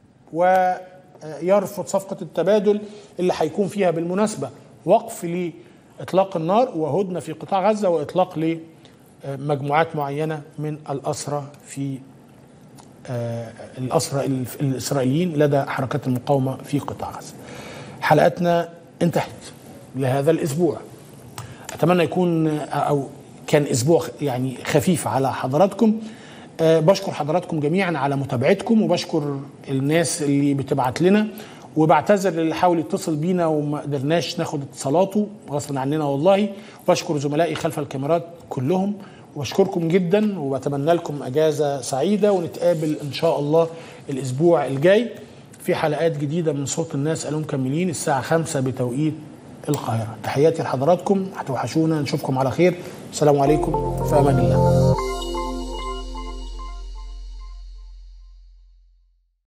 ويرفض صفقه التبادل اللي هيكون فيها بالمناسبه وقف لاطلاق النار وهدنه في قطاع غزه واطلاق لمجموعات معينه من الاسرى في آه، الاسرى الف- الاسرائيليين لدى حركات المقاومه في قطاع غزه. حلقتنا انتهت لهذا الاسبوع. اتمنى يكون آه، او كان اسبوع يعني خفيف على حضراتكم. آه، بشكر حضراتكم جميعا على متابعتكم وبشكر الناس اللي بتبعت لنا وبعتذر للي حاول يتصل بينا وما قدرناش ناخد اتصالاته غصب عننا والله وبشكر زملائي خلف الكاميرات كلهم وبشكركم جدا وبتمنى لكم اجازه سعيده ونتقابل ان شاء الله الاسبوع الجاي في حلقات جديده من صوت الناس قالوا مكملين الساعه 5 بتوقيت القاهره تحياتي لحضراتكم هتوحشونا نشوفكم على خير السلام عليكم في امان الله